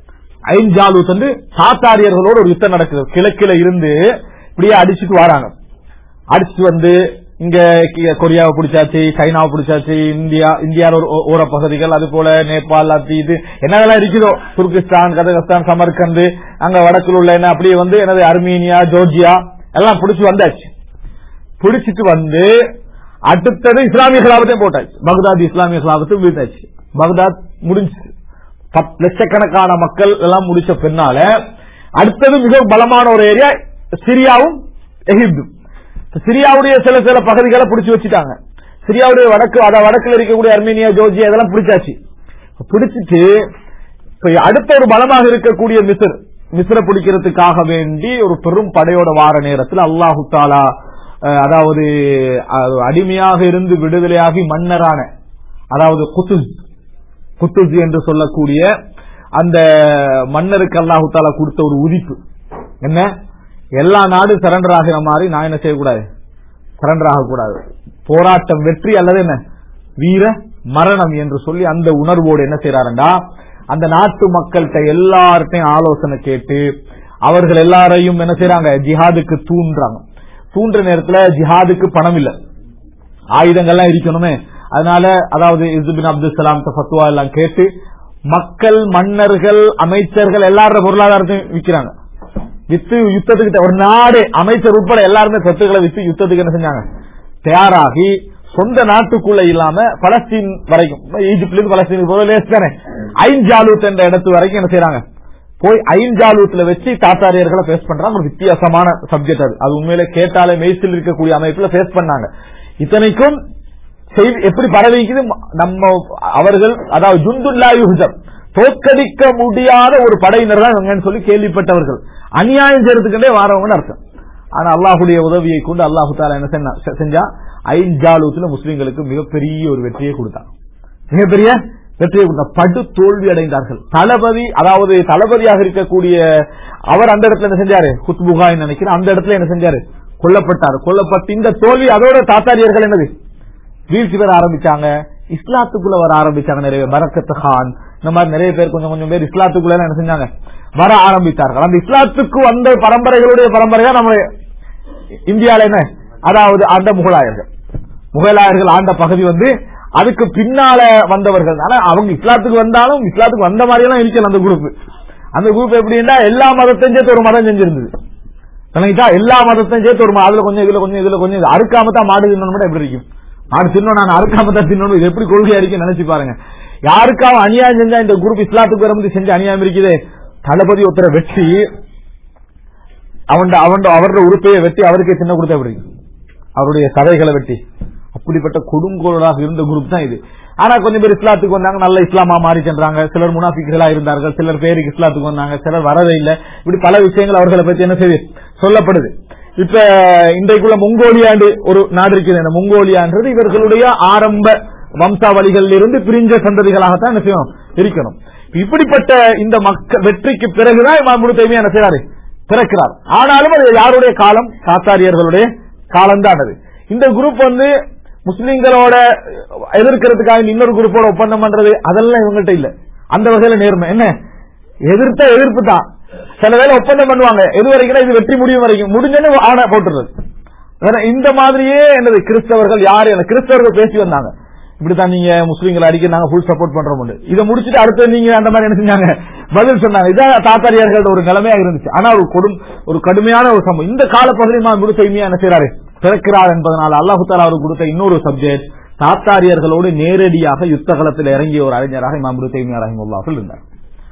ஐன் ஜாலூத் வந்து சாத்தாரியர்களோட ஒரு யுத்தம் நடக்குது கிழக்கில இருந்து இப்படியே அடிச்சுட்டு வராங்க அடிச்சுட்டு வந்து இங்க கி- கொரியாவை பிடிச்சாச்சு சைனாவை பிடிச்சாச்சு இந்தியா இந்தியாவில் ஒரு ஓ- ஓர பகுதிகள் அது போல நேபாள் அது இது என்னதெல்லாம் இருக்குதோ துர்கிஸ்தான் கதகஸ்தான் சமர்கந்து அங்க வடக்குல உள்ள என்ன அப்படியே வந்து என்னது அர்மீனியா ஜோர்ஜியா எல்லாம் பிடிச்சு வந்தாச்சு பிடிச்சிட்டு வந்து அடுத்தது இஸ்லாமிய கலாபத்தையும் போட்டாச்சு பக்தாத் இஸ்லாமிய கலாபத்தையும் வீழ்த்தாச்சு பக்தாத் முடிஞ்சு பத்து லட்சக்கணக்கான மக்கள் எல்லாம் முடிச்ச பின்னால அடுத்தது மிக பலமான ஒரு ஏரியா சிரியாவும் எகிப்தும் சிரியாவுடைய சில சில பகுதிகளை பிடிச்சு வச்சுட்டாங்க சிரியாவுடைய வடக்கு அத வடக்குல இருக்கக்கூடிய அர்மேனியா ஜோர்ஜியா இதெல்லாம் பிடிச்சாச்சு பிடிச்சிட்டு இப்ப அடுத்த ஒரு பலமாக இருக்கக்கூடிய மிஸ்ர் மிஸ்ர பிடிக்கிறதுக்காக வேண்டி ஒரு பெரும் படையோட வார நேரத்தில் அல்லாஹு தாலா அஹ், அதாவது அஹ், அடிமையாக இருந்து விடுதலையாகி மன்னரான அதாவது குத்துஸ் குத்துஸ் என்று சொல்லக்கூடிய அந்த மன்னருக்கு அல்லாஹு தாலா கொடுத்த ஒரு உதிப்பு என்ன எல்லா நாடு சரண்டர் ஆகிற மாதிரி நான் என்ன செய்யக்கூடாது சரண்டர் ஆகக்கூடாது போராட்டம் வெற்றி அல்லது என்ன வீர மரணம் என்று சொல்லி அந்த உணர்வோடு என்ன செய்யறாருண்டா அந்த நாட்டு மக்கள்கிட்ட எல்லார்ட்டையும் ஆலோசனை கேட்டு அவர்கள் எல்லாரையும் என்ன செய்யறாங்க ஜிஹாதுக்கு தூண்டுறாங்க தூண்டுற நேரத்துல ஜிஹாதுக்கு பணம் இல்ல ஆயுதங்கள்லாம் இருக்கணுமே அதனால அதாவது இசுபின் அப்துல் சலாம் ஃபத்வா எல்லாம் கேட்டு மக்கள் மன்னர்கள் அமைச்சர்கள் எல்லாரோட பொருளாதாரத்தையும் விற்கிறாங்க வித்து யுத்தத்துக்கு ஒரு நாடு அமைச்சர் உட்பட எல்லாருமே சொத்துக்களை வித்து யுத்தத்துக்கு என்ன செஞ்சாங்க தயாராகி சொந்த நாட்டுக்குள்ள இல்லாம பலஸ்தீன் வரைக்கும் ஈஜிப்ட்ல இருந்து பலஸ்தீனுக்கு போக லேஸ் தானே ஐன்ஜாலூத் என்ற இடத்து வரைக்கும் என்ன செய்யறாங்க போய் ஐன்ஜாலூத்ல வச்சு தாத்தாரியர்களை ஃபேஸ் பண்றாங்க ஒரு வித்தியாசமான சப்ஜெக்ட் அது அது உண்மையில கேட்டாலே மெய்சில் இருக்கக்கூடிய அமைப்புல ஃபேஸ் பண்ணாங்க இத்தனைக்கும் செய்தி எப்படி பரவிக்குது நம்ம அவர்கள் அதாவது ஜுந்துல்லா யுஹம் தோற்கடிக்க முடியாத ஒரு படையினர் தான் இவங்கன்னு சொல்லி கேள்விப்பட்டவர்கள் அநியாயம் செய்யறதுக்குண்டே வாரவங்கன்னு அர்த்தம் ஆனா அல்லாஹுடைய உதவியை கொண்டு அல்லாஹு தாலா என்ன செஞ்சா- செ- செஞ்சா ஐன்ஜாலூத்துல முஸ்லிம்களுக்கு மிகப்பெரிய ஒரு வெற்றியை கொடுத்தான் மிகப்பெரிய வெற்றியை கொடுத்தார் படு தோல்வி அடைந்தார்கள் தளபதி அதாவது தளபதியாக இருக்கக்கூடிய அவர் அந்த இடத்துல என்ன செஞ்சாரு குத்புகாய் நினைக்கிறேன் அந்த இடத்துல என்ன செஞ்சாரு கொல்லப்பட்டார் கொல்லப்பட்டு இந்த தோல்வி அதோட தாத்தாரியர்கள் என்னது வீழ்ச்சி பெற ஆரம்பிச்சாங்க இஸ்லாத்துக்குள்ள வர ஆரம்பிச்சாங்க நிறைய பேர். பரக்கத்து கான் இந்த மாதிரி நிறைய பேர் கொஞ்சம் கொஞ்சம் பேர் இஸ்லாத்துக்குள்ள என்ன செஞ்சாங்க வர ஆரம்பித்தார்கள் அந்த இஸ்லாத்துக்கு வந்த பரம்பரைகளுடைய பரம்பரையா நம்ம இந்தியால என்ன அதாவது அந்த முகலாயர்கள் முகலாயர்கள் ஆண்ட பகுதி வந்து அதுக்கு பின்னால வந்தவர்கள் ஆனா அவங்க இஸ்லாத்துக்கு வந்தாலும் இஸ்லாத்துக்கு வந்த மாதிரி எல்லாம் இருக்கல அந்த குரூப் அந்த குரூப் எப்படின்னா எல்லா மதத்தையும் சேர்த்து ஒரு மதம் செஞ்சிருந்தது கணக்கிட்டா எல்லா மதத்தையும் சேர்த்து ஒரு ம- அதுல கொஞ்சம் இதுல கொஞ்சம் இதுல கொஞ்சம் இது. அறுக்காம தான் மாடு தின்னணும் எப்படி இருக்கும் மாடு தின்னோம் நான் அறுக்காம தான் தின்னணும் இது எப்படி கொள்கையா இருக்கு நினைச்சு பாருங்க யாருக்காவது அநியாயம் செஞ்சா இந்த குரூப் இஸ்லாத்துக்கு வரும்போது செஞ்ச அநியாயம் இருக்குது தளபதி ஒருத்தரை வெட்டி அவன் அவன் அவருடைய உறுப்பையை வெட்டி அவருக்கே சின்ன கொடுத்த எப்படி அவருடைய கதைகளை வெட்டி அப்படிப்பட்ட கொடுங்கோளாக இருந்த குரூப் தான் இது ஆனா கொஞ்சம் பேர் இஸ்லாத்துக்கு வந்தாங்க நல்ல இஸ்லாமா மாறி சென்றாங்க சிலர் முனாஃபிகளா இருந்தார்கள் சிலர் பேருக்கு இஸ்லாத்துக்கு வந்தாங்க சிலர் வரவே இல்லை இப்படி பல விஷயங்கள் அவர்களை பத்தி என்ன செய்யுது சொல்லப்படுது இப்ப இன்றைக்குள்ள மொங்கோலியாண்டு ஒரு நாடு இருக்குது இந்த மொங்கோலியான்றது இவர்களுடைய ஆரம்ப வம்சாவளிகளில் இருந்து பிரிஞ்ச சந்ததிகளாகத்தான் என்ன செய்யணும் இருக்கணும் இப்படிப்பட்ட இந்த மக்கள் வெற்றிக்கு பிறகுதான் இமாம் இப்னு தைமியா என்ன செய்யறாரு பிறக்கிறார் ஆனாலும் அது யாருடைய காலம் சாத்தாரியர்களுடைய காலம்தான் அது இந்த குரூப் வந்து முஸ்லிம்களோட எதிர்க்கிறதுக்காக இன்னொரு குரூப்போட ஒப்பந்தம் பண்றது அதெல்லாம் இவங்கள்ட்ட இல்ல அந்த வகையில நேர்மை என்ன எதிர்த்த எதிர்ப்பு தான் சில வேளை ஒப்பந்தம் பண்ணுவாங்க எது வரைக்கும் இது வெற்றி முடியும் வரைக்கும் முடிஞ்சோன்னு ஆணை போட்டுறது வேற இந்த மாதிரியே என்னது கிறிஸ்தவர்கள் யாரு என்ன கிறிஸ்தவர்கள் பேசி வந்தாங்க இப்படித்தான் நீங்க முஸ்லீம்களை அடிக்க நாங்க ஃபுல் சப்போர்ட் பண்றோம் இதை முடிச்சுட்டு அடுத்து நீங்க அந்த மாதிரி என்ன செஞ்சாங்க பதில் சொன்னாங்க இதான் தாத்தாரியார்கள் ஒரு நிலைமையா இருந்துச்சு ஆனா ஒரு கொடும் ஒரு கடுமையான ஒரு சம்பவம் இந்த காலப்பகுதியில் குரு தைமியா என்ன செய்யறாரு பிறக்கிறார் என்பதனால் அல்லாஹு தாலா அவருக்கு கொடுத்த இன்னொரு சப்ஜெக்ட் தாத்தாரியர்களோடு நேரடியாக யுத்த களத்தில் இறங்கிய ஒரு அறிஞராக இமாம் குரு தைமியா ரஹிமுல்லாஹில் இருந்தார்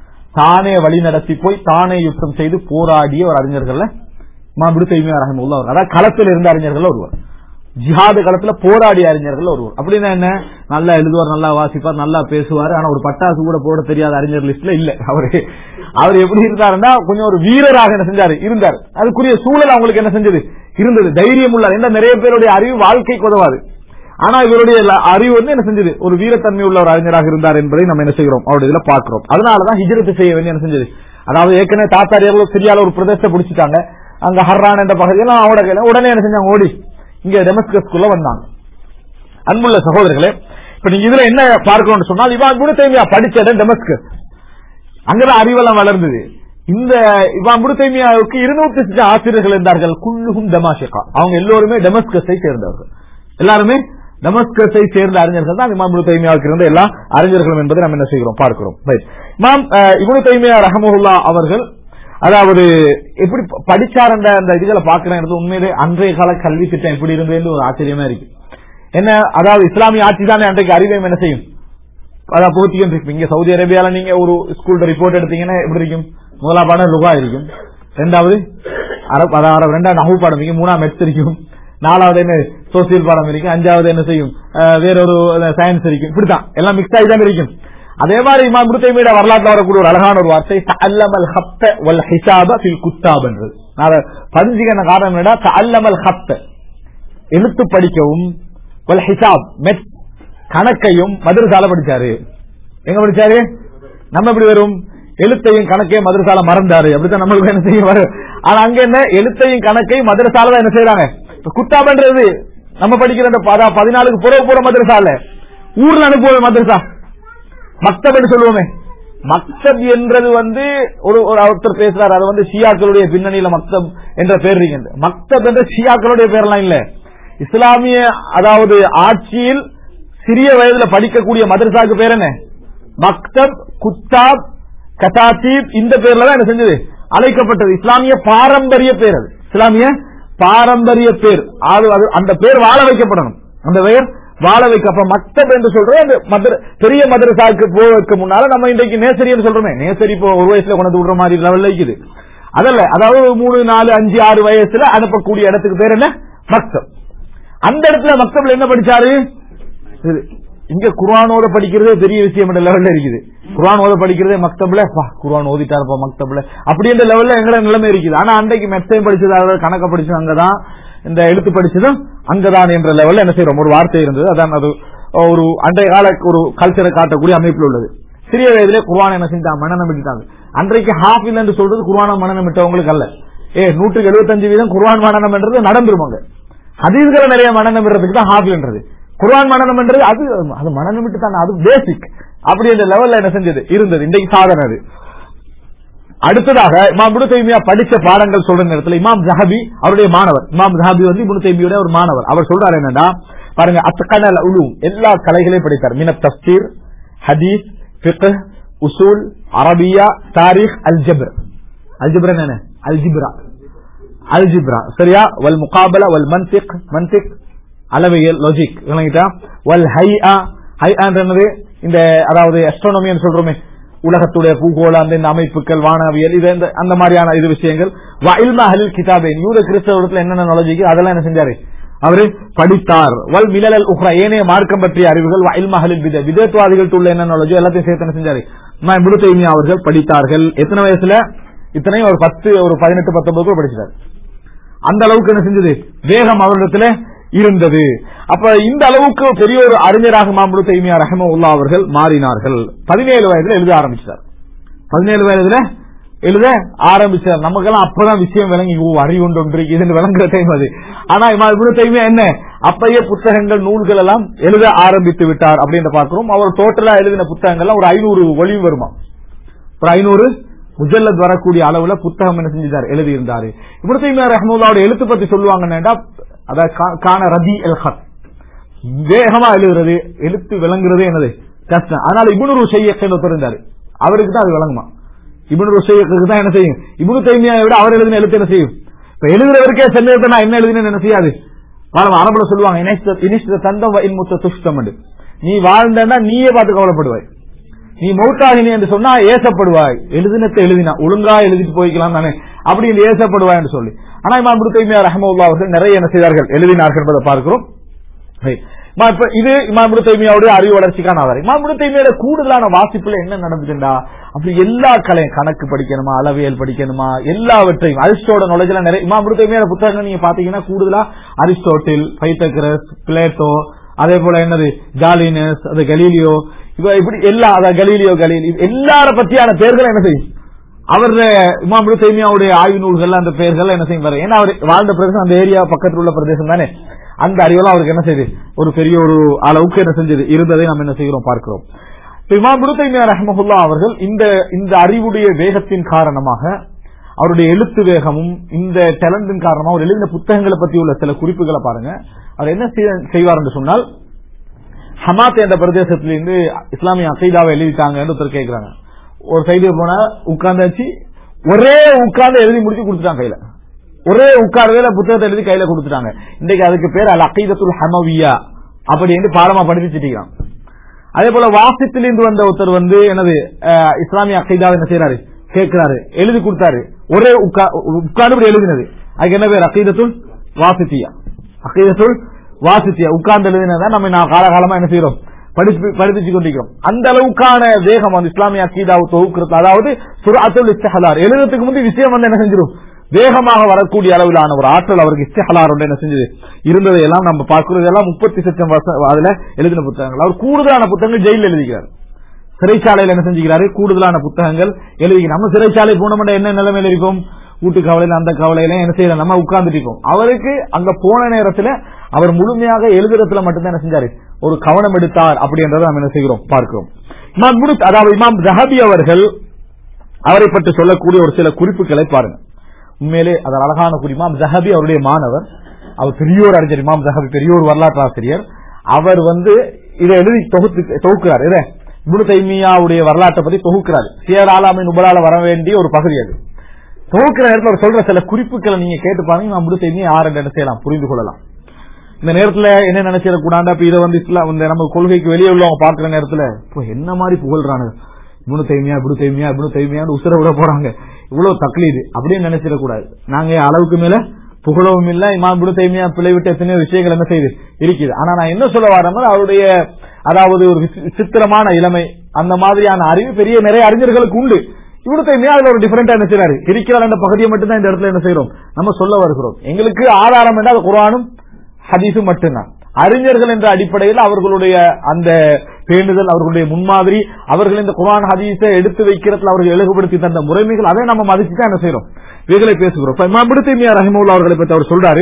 தானே வழி நடத்தி போய் தானே யுத்தம் செய்து போராடிய ஒரு அறிஞர்கள் இமாம் குரு தைமியா ரஹிமுல்லா அவர் அதாவது களத்தில் இருந்த அறிஞர்கள் ஒருவர் ஜிஹாது காலத்துல போராடிய அறிஞர்கள் ஒருவர் அப்படின்னா என்ன நல்லா எழுதுவார் நல்லா வாசிப்பார் நல்லா பேசுவார் ஆனா ஒரு பட்டாசு கூட போட தெரியாத அறிஞர் லிஸ்ட்ல இல்ல அவரு அவர் எப்படி இருந்தாருன்னா கொஞ்சம் ஒரு வீரராக என்ன செஞ்சாரு இருந்தார் அதுக்குரிய சூழல் அவங்களுக்கு என்ன செஞ்சது இருந்தது தைரியம் உள்ள என்ன நிறைய பேருடைய அறிவு வாழ்க்கைக்கு உதவாது ஆனா இவருடைய அறிவு வந்து என்ன செஞ்சது ஒரு வீரத்தன்மை உள்ள ஒரு அறிஞராக இருந்தார் என்பதை நம்ம என்ன செய்கிறோம் அவருடைய இதுல பாக்குறோம் அதனாலதான் ஹிஜரத்து செய்ய வேண்டிய என்ன செஞ்சது அதாவது ஏற்கனவே தாத்தாரியர்கள் சிரியால ஒரு பிரதேசத்தை பிடிச்சிட்டாங்க அங்க ஹர்ரான் என்ற பகுதியெல்லாம் அவட கையில உடனே என்ன செஞ்சாங்க ஓடி இங்க டெமஸ்கஸ்குள்ள வந்தாங்க அன்புள்ள சகோதரர்களே இப்ப நீங்க இதுல என்ன பார்க்கணும்னு சொன்னால் இவான் குரு தைமியா படிச்ச இடம் டெமஸ்கஸ் அங்கதான் அறிவெல்லாம் வளர்ந்தது இந்த இவான் குரு தைமியாவுக்கு இருநூத்தி சில ஆசிரியர்கள் இருந்தார்கள் குல்லுகும் டமாஷிகா அவங்க எல்லோருமே டெமஸ்கஸை சேர்ந்தவர்கள் எல்லாருமே டெமஸ்கஸை சேர்ந்த அறிஞர்கள் தான் இமாம் இப்னு தைமியாவுக்கு இருந்த எல்லா அறிஞர்களும் என்பதை நம்ம என்ன செய்கிறோம் பார்க்கிறோம் இமாம் இப்னு தைமியா ரஹமுல்லா அவர்கள் அதாவது எப்படி படிச்சார் அந்த அந்த இதுகளை பாக்குறேன் உண்மையிலே அன்றைய கால கல்வி திட்டம் எப்படி இருந்ததுன்னு ஒரு ஆச்சரியமா இருக்கு என்ன அதாவது இஸ்லாமிய ஆட்சி தானே அன்றைக்கு அறிவையும் என்ன செய்யும் அதான் புகுத்திக்கிட்டு இருக்கு இங்க சவுதி அரேபியால நீங்க ஒரு ஸ்கூல்ல ரிப்போர்ட் எடுத்தீங்கன்னா எப்படி இருக்கும் முதலாம் பாடம் லுகா இருக்கும் ரெண்டாவது அரபு அதாவது ரெண்டாவது நகு பாடம் இருக்கும் மூணாம் மெட்ஸ் இருக்கும் நாலாவது என்ன சோசியல் பாடம் இருக்கும் அஞ்சாவது என்ன செய்யும் வேறொரு சயின்ஸ் இருக்கும் இப்படித்தான் எல்லாம் மிக்ஸ் ஆகி தான் இருக்கும் அதே மாதிரி இமாம் குருத்தைமியோட வரலாற்றுல வரக்கூடிய ஒரு அழகான ஒரு வார்த்தை தஅல்லமல் ஹப்த வல் ஹிசாப ஃபில் குத்தாப் என்றது நான் பதிஞ்சுக்கிற காரணம் என்னடா தஅல்லமல் ஹப்த எழுத்து படிக்கவும் வல் ஹிசாப் மெட் கணக்கையும் மதுரசால படிச்சாரு எங்க படிச்சாரு நம்ம எப்படி வரும் எழுத்தையும் கணக்கையும் மதுரசால மறந்தாரு அப்படித்தான் நம்மளுக்கு என்ன செய்ய வரும் ஆனா அங்க என்ன எழுத்தையும் கணக்கையும் மதுரசால தான் என்ன செய்யறாங்க குத்தாபன்றது நம்ம படிக்கிற பதினாலுக்கு புறவு போற மதுரசால ஊர்ல அனுப்புவோம் மதுரசா மக்தப் சொல்லுவோமே மக்தப் என்றது வந்து ஒரு ஒரு ஒருத்தர் பேசுறாரு அது வந்து ஷியாக்களுடைய பின்னணியில மக்தப் என்ற பேர் இருக்கின்ற மக்தப் என்ற ஷியாக்களுடைய பேர்லாம் இல்ல இஸ்லாமிய அதாவது ஆட்சியில் சிறிய வயதுல படிக்கக்கூடிய மதரசாக்கு பேர் என்ன மக்தப் குத்தாப் கதாத்தீப் இந்த பேர்ல தான் என்ன செஞ்சது அழைக்கப்பட்டது இஸ்லாமிய பாரம்பரிய பேர் அது இஸ்லாமிய பாரம்பரிய பேர் அந்த பேர் வாழ வைக்கப்படணும் அந்த பெயர் வாழ வைக்க அப்ப மக்தப் என்று சொல்றோம் அந்த மதர பெரிய மதரசாவுக்கு போவதற்கு முன்னால நம்ம இன்றைக்கு நேசரின்னு சொல்றோமே நேசரி இப்போ ஒரு வயசுல கொண்டு விடுற மாதிரி லெவல்ல இருக்குது அதல்ல அதாவது மூணு நாலு அஞ்சு ஆறு வயசுல அனுப்பக்கூடிய இடத்துக்கு பேர் என்ன மக்தப் அந்த இடத்துல மக்தப்ல என்ன படிச்சாரு இங்க குர்ஆனோத படிக்கிறதே பெரிய விஷயம் லெவல்ல இருக்குது குர்ஆனோத படிக்கிறதே மக்தப்ல குர்ஆன் ஓதிட்டாருப்பா மக்தப்ல அப்படி என்ற லெவல்ல எங்களோட நிலைமை இருக்குது ஆனா அன்றைக்கு மெத்தையும் படிச்சது கணக்க படிச்சது அங்கதான் இந்த எழுத்து படிச்சதும் அங்கதான் என்ற லெவல்ல என்ன செய்யறோம் ஒரு வார்த்தை இருந்தது அதான் அது ஒரு அன்றைய கால ஒரு கல்ச்சரை காட்டக்கூடிய அமைப்பில் உள்ளது சிறிய வயதிலே குர்ஆன் என்ன செஞ்சாங்க மனநம் விட்டாங்க அன்றைக்கு ஹாஃபில் என்று சொல்றது குர்ஆன மனநம் விட்டவங்களுக்கு அல்ல ஏ நூற்றுக்கு எழுபத்தஞ்சு வீதம் குர்ஆன் மனநம் என்றது நடந்துருவாங்க ஹதீஸ்களை நிறைய மனநம் விடுறதுக்கு தான் ஹாஃபில் என்றது குர்ஆன் மனநம் என்றது அது அது மனநம் விட்டு தான் அது பேசிக் அப்படி அந்த லெவல்ல என்ன செஞ்சது இருந்தது இன்றைக்கு சாதனை அது அடுத்ததாக இமாம் இபுனு தைமியா படிச்ச பாடங்கள் சொல்ற நேரத்தில் இமாம் ஜஹபி அவருடைய மாணவர் இமாம் ஜஹபி வந்து இபுனு தைமியோட ஒரு மாணவர் அவர் சொல்றாரு என்னன்னா பாருங்க அத்தகனல் உலூம் எல்லா கலைகளையும் படித்தார் மின தஃப்சீர் ஹதீஸ் ஃபிக்ஹ் உசூல் அரபியா தாரிக் அல்ஜப்ர் அல்ஜப்ர் என்ன அல்ஜிப்ரா அல்ஜிப்ரா சரியா வல் முகாபல வல் மன்திக் மன்திக் அளவியல் லாஜிக் விளங்கிட்டா வல் ஹைஆ ஹை and என்னது இந்த அதாவது அஸ்ட்ரானமின்னு சொல்றோமே உலகத்துடைய பூகோள அந்த இந்த அமைப்புகள் வானவியல் இது இந்த- அந்த மாதிரியான இது விஷயங்கள் வயல் மஹலில் கிதாபே யூத கிறிஸ்தவத்துல என்னென்ன நாலேஜுக்கு அதெல்லாம் என்ன செஞ்சாரு அவரு படித்தார் வல் மிலல் உஹ்ரா ஏனைய மார்க்கம் பற்றிய அறிவுகள் வயல் மஹலில் வித விதத்வாதிகள் உள்ள என்ன நாலேஜோ எல்லாத்தையும் சேர்த்து என்ன செஞ்சாரு முழு தைமியா அவர்கள் படித்தார்கள் எத்தனை வயசுல இத்தனையும் ஒரு பத்து ஒரு பதினெட்டு பத்தொன்பது கூட படிச்சிட்டாரு அந்த அளவுக்கு என்ன செஞ்சது வேகம் அவரிடத்துல இருந்தது அப்ப இந்த அளவுக்கு பெரிய ஒரு அறிஞராக மாமுடு தைமியா ரஹமவுல்லா அவர்கள் மாறினார்கள் பதினேழு வயதுல எழுத ஆரம்பிச்சார் பதினேழு வயதுல எழுத ஆரம்பிச்சார் நமக்கெல்லாம் அப்பதான் விஷயம் விளங்கி ஓ அறிவுண்டு ஒன்று இதுன்னு விளங்குற டைம் அது ஆனா இமாம் தைமியா என்ன அப்பயே புத்தகங்கள் நூல்கள் எல்லாம் எழுத ஆரம்பித்து விட்டார் அப்படின்னு பார்க்கிறோம் அவர் டோட்டலா எழுதின புத்தகங்கள்லாம் ஒரு ஐநூறு ஒளிவு வருமா ஒரு ஐநூறு முஜல்லத் வரக்கூடிய அளவுல புத்தகம் என்ன செஞ்சிருந்தார் எழுதியிருந்தாரு இப்னு தைமியா ரஹ்மத்துல்லாஹ்வுடைய எழுத்து பத்தி சொல்லுவாங்கன்னா அதாவது கா- கான ரதி எல் ஹத் வேகமா எழுதுறது எழுத்து விளங்குறது என்னது கஷ்டம் அதனால இபுனு ருஷையக்கு ஒருத்தர் இருந்தாரு அவருக்கு தான் அது விளங்குமா இபுனு ருஷையக்கு தான் என்ன செய்யும் இபுனு தைமியாவை விட அவர் எழுதின எழுத்து என்ன செய்யும் இப்ப எழுதுறவருக்கே சென்னதை நான் என்ன எழுதினேன்னு என்ன செய்யாது பாருங்க அரபுல சொல்லுவாங்க இனிஷ்ட- இனிஷ்ட தந்தம் வ இன்முத்த துஷ்டம் நீ வாழ்ந்தா நீயே பார்த்து கவலைப்படுவாய் நீ மௌத்தாகினி என்று சொன்னா ஏசப்படுவாய் எழுதினத்தை எழுதினா ஒழுங்கா எழுதிட்டு போய்க்கலாம் தானே அப்படி என்று ஏசப்படுவாய் என்று சொல்லி ஆனா இமாம் இப்னு தைமியா ரஹ்மத்துல்லாஹி அவர்கள் நிறைய என்ன செய்தார்கள் எழுதினார்கள் என்பதை பார்க்கிறோம் Right. இமா- இப்ப இது இமாம் இப்னு தைமியாவுடைய அறிவு வளர்ச்சிக்கான ஆதாரம் இமாம் இப்னு தைமியோட கூடுதலான வாசிப்புல என்ன நடந்துச்சுண்டா அப்படி எல்லா கலையும் கணக்கு படிக்கணுமா அளவியல் படிக்கணுமா எல்லாவற்றையும் அரிஸ்டோட நாலேஜ்ல நிறைய இமாம் இப்னு தைமியோட புத்தகங்கள் நீங்க பாத்தீங்கன்னா கூடுதலா அரிஸ்டோட்டில் பைத்தகரஸ் பிளேட்டோ அதே போல என்னது ஜாலினஸ் அது கலீலியோ இவ இப்படி எல்லா அதாவது கலீலியோ கலீலி எல்லார பத்தியான பேர்கள் என்ன செய்யும் அவர் இமாம் இப்னு தைமியாவுடைய ஆய்வு நூல்கள் அந்த பெயர்கள் என்ன செய்யும் பாருங்க ஏன்னா அவர் வாழ்ந்த பிரதேசம் அந்த ஏரியா பக்கத்தில் உள்ள பிரதேசம் தானே அந்த அறிவெல்லாம் அவருக்கு என்ன செய்யுது ஒரு பெரிய ஒரு அளவுக்கு என்ன செஞ்சது இருந்ததை நம்ம என்ன செய்கிறோம் பார்க்கிறோம் இப்ப இமாம் இப்னு தைமியா ரஹ்மஹுல்லா அவர்கள் இந்த இந்த அறிவுடைய வேகத்தின் காரணமாக அவருடைய எழுத்து வேகமும் இந்த டேலண்டின் காரணமா அவர் எழுதின புத்தகங்களை பத்தி உள்ள சில குறிப்புகளை பாருங்க அவர் என்ன செய்ய- செய்வார் என்று சொன்னால் ஹமாத் என்ற பிரதேசத்திலிருந்து இஸ்லாமிய அசைதாவை எழுதிட்டாங்கன்னு ஒருத்தர் கேட்கிறாங்க ஒரு சைடு போனா உட்கார்ந்தாச்சு ஒரே உட்கார்ந்து எழுதி முடிச்சு கொடுத்துட்டாங்க கையில ஒரே உட்கார்வையில புத்தகத்தை எழுதி கையில கொடுத்துட்டாங்க இன்னைக்கு அதுக்கு பேர் அல் அகீதத்துல் ஹமவியா அப்படி என்று பாடமா படிச்சுட்டான் அதே போல வாசித்திலிருந்து வந்த ஒருத்தர் வந்து எனது அஹ், இஸ்லாமிய அகைதாவை என்ன செய்யறாரு கேட்கிறாரு எழுதி கொடுத்தாரு ஒரே உட்கா- உட்கார்ந்து இப்படி எழுதினது அதுக்கு என்ன பேர் அகைதத்துல் வாசித்தியா அகைதத்துல் வாசித்தியா உட்கார்ந்து எழுதினதான் நம்ம நான் காலகாலமா என்ன செய்யறோம் படிப்பு படிப்பிச்சு கொண்டிருக்கிறோம் அந்த அளவுக்கான வேகம் அந்த இஸ்லாமிய அக்கீதாவை தொகுக்கிறது அதாவது சுராத்துல் இஸ்தஹலார் எழுதுறதுக்கு முந்தைய விஷயம் வந்து என்ன செஞ்சிடும் வேகமாக வரக்கூடிய அளவிலான ஒரு ஆற்றல் அவருக்கு இஸ்தஹலார் ஒன்று என்ன செஞ்சது இருந்ததை எல்லாம் நம்ம பார்க்கிறது எல்லாம் முப்பத்தி சட்டம் வருஷம் அதுல எழுதின புத்தகங்கள் அவர் கூடுதலான புத்தகங்கள் ஜெயிலில் எழுதுகிறார் சிறைச்சாலையில் என்ன செஞ்சுக்கிறாரு கூடுதலான புத்தகங்கள் எழுதி நம்ம சிறைச்சாலை போனோம்னா என்ன நிலைமையில இருக்கும் வீட்டு கவலையில அந்த கவலையில என்ன செய்யலாம் நம்ம உட்கார்ந்துட்டு இருக்கோம் அவருக்கு அங்க போன நேரத்துல அவர் முழுமையாக எழுதுறதுல மட்டும்தான் என்ன செஞ்சாரு ஒரு கவனம் எடுத்தார் அப்படின்றத நம்ம என்ன செய்கிறோம் பார்க்கிறோம் இமாம் முடி அதாவது இமாம் ஜஹபி அவர்கள் அவரை பற்றி சொல்லக்கூடிய ஒரு சில குறிப்புகளை பாருங்க உண்மையிலே அது அழகான குறிப்பு இமாம் ஜஹபி அவருடைய மாணவர் அவர் பெரியோர் அறிஞர் இமாம் ஜஹபி பெரியோர் வரலாற்று ஆசிரியர் அவர் வந்து இதை எழுதி தொகுத்து தொகுக்கிறார் இதை இப்னு தைமியாவுடைய வரலாற்றை பத்தி தொகுக்கிறார் சியர் ஆலாமின் உபலால வர வேண்டிய ஒரு பகுதி அது தொகுக்கிற நேரத்தில் அவர் சொல்ற சில குறிப்புகளை நீங்க கேட்டு பாருங்க இமாம் இப்னு தைமியா யார் என்று என்ன செய்யலாம் புரிந்து கொள்ளலாம் இந்த நேரத்துல என்ன நினைச்சிடக்கூடாது அப்ப இதை வந்து இஸ்லாம் இந்த நம்ம கொள்கைக்கு வெளியே உள்ளவங்க பாக்குற நேரத்துல இப்போ என்ன மாதிரி புகழ்றானு இப்னு தைமியா இப்னு தைமியா இப்னு தைமியான்னு உசுர விட போறாங்க இவ்வளவு தக்லீது அப்படின்னு நினைச்சிடக்கூடாது நாங்க அளவுக்கு மேல புகழவும் இல்ல இமாம் இப்னு தைமியா பிள்ளை விட்ட எத்தனையோ விஷயங்கள் என்ன செய்யுது இருக்குது ஆனா நான் என்ன சொல்ல வரேன்னா அவருடைய அதாவது ஒரு விசி- விசித்திரமான இளமை அந்த மாதிரியான அறிவு பெரிய நிறைய அறிஞர்களுக்கு உண்டு இவனு தைமியா அதுல ஒரு டிஃபரெண்டா என்ன செய்யறாரு இருக்கிற அந்த பகுதியை மட்டும் தான் இந்த இடத்துல என்ன செய்யறோம் நம்ம சொல்ல வருகிறோம் எங்களுக்கு ஆதாரம் என்றால் குரானும் ஹதீஸும் மட்டும்தான் அறிஞர்கள் என்ற அடிப்படையில் அவர்களுடைய அந்த பேணுதல் அவர்களுடைய முன்மாதிரி அவர்கள் இந்த குரான் ஹதீஸை எடுத்து வைக்கிறதுல அவர்கள் எழுகுபடுத்தி தந்த முறைமைகள் அதை நம்ம மதிச்சு தான் என்ன செய்யறோம் இவைகளை பேசுகிறோம் இப்ப இமாம் இப்னு தைமியா ரஹிமவுல்லா அவர்களை பற்றி அவர் சொல்றாரு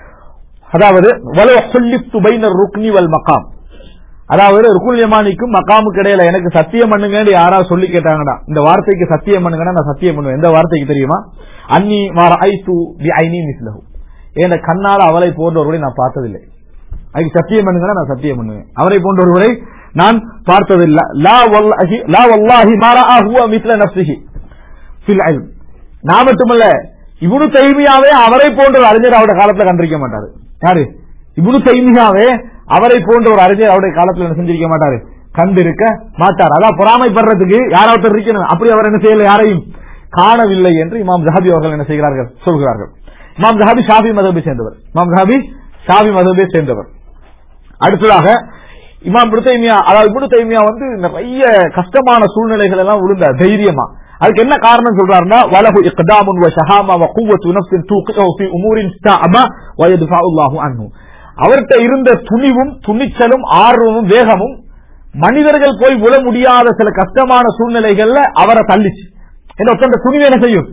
அதாவது வலோ ஹுல்லிஃப்து பைன ருக்னி வல் மகாம் அதாவது ருக்குல் யமானிக்கும் மக்காமுக்கு இடையில எனக்கு சத்தியம் பண்ணுங்கன்னு யாராவது சொல்லி கேட்டாங்கடா இந்த வார்த்தைக்கு சத்தியம் பண்ணுங்கன்னா நான் சத்தியம் பண்ணுவேன் எந்த வார்த்தைக்கு தெரியுமா அன்னி வார ஐ து பி ஐனி மிஸ்லஹு என் கண்ணால அவளை போன்றவர்களை நான் பார்த்ததில்லை அதுக்கு சத்தியம் பண்ணுங்கன்னா நான் சத்தியம் பண்ணுவேன் அவரை போன்றவர்களை நான் பார்த்ததில்லை லா வல்லாஹி லா வல்லாஹி மாரா ஹுவ மிஸ்ல நஃப்ஸிஹி ஃபில் இல்ம் நான் மட்டுமல்ல இப்னு தைமியாவே அவரை போன்ற ஒரு அறிஞர் அவருடைய காலத்துல கண்டிருக்க மாட்டாரு யாரு இப்னு தைமியாவே அவரை போன்ற ஒரு அறிஞர் அவருடைய காலத்தில் என்ன செஞ்சிருக்க மாட்டாரு கண்டிருக்க மாட்டார் அதான் பொறாமைப்படுறதுக்கு யாராவது இருக்கணும் அப்படி அவர் என்ன செய்யல யாரையும் காணவில்லை என்று இமாம் ஜஹாபி அவர்கள் என்ன செய்கிறார்கள் சொல்கிறார்கள் இமாம் ஜஹாபி ஷாபி மதபை சேர்ந்தவர் இமாம் ஜஹாபி ஷாபி மதபை சேர்ந்தவர் அடுத்ததாக இமாம் இப்னு தைமியா அதாவது இப்னு தைமியா வந்து நிறைய கஷ்டமான சூழ்நிலைகள் எல்லாம் விழுந்தார் தைரியமா அதுக்கு என்ன காரணம் சொல்றாருன்னா வலஹு இக்தாமுன் வ ஷஹாமா வ குவத்து நஃப்ஸின் தூக்கிஹு ஃபி உமூரின் ஸ்தஅமா வ யத்ஃபஉல்லாஹு அன்ஹு அவர்கிட்ட இருந்த துணிவும் துணிச்சலும் ஆர்வமும் வேகமும் மனிதர்கள் போய் விழ முடியாத சில கஷ்டமான சூழ்நிலைகள்ல அவரை தள்ளிச்சு என்ன ஒருத்தன் துணிவு என்ன செய்யும்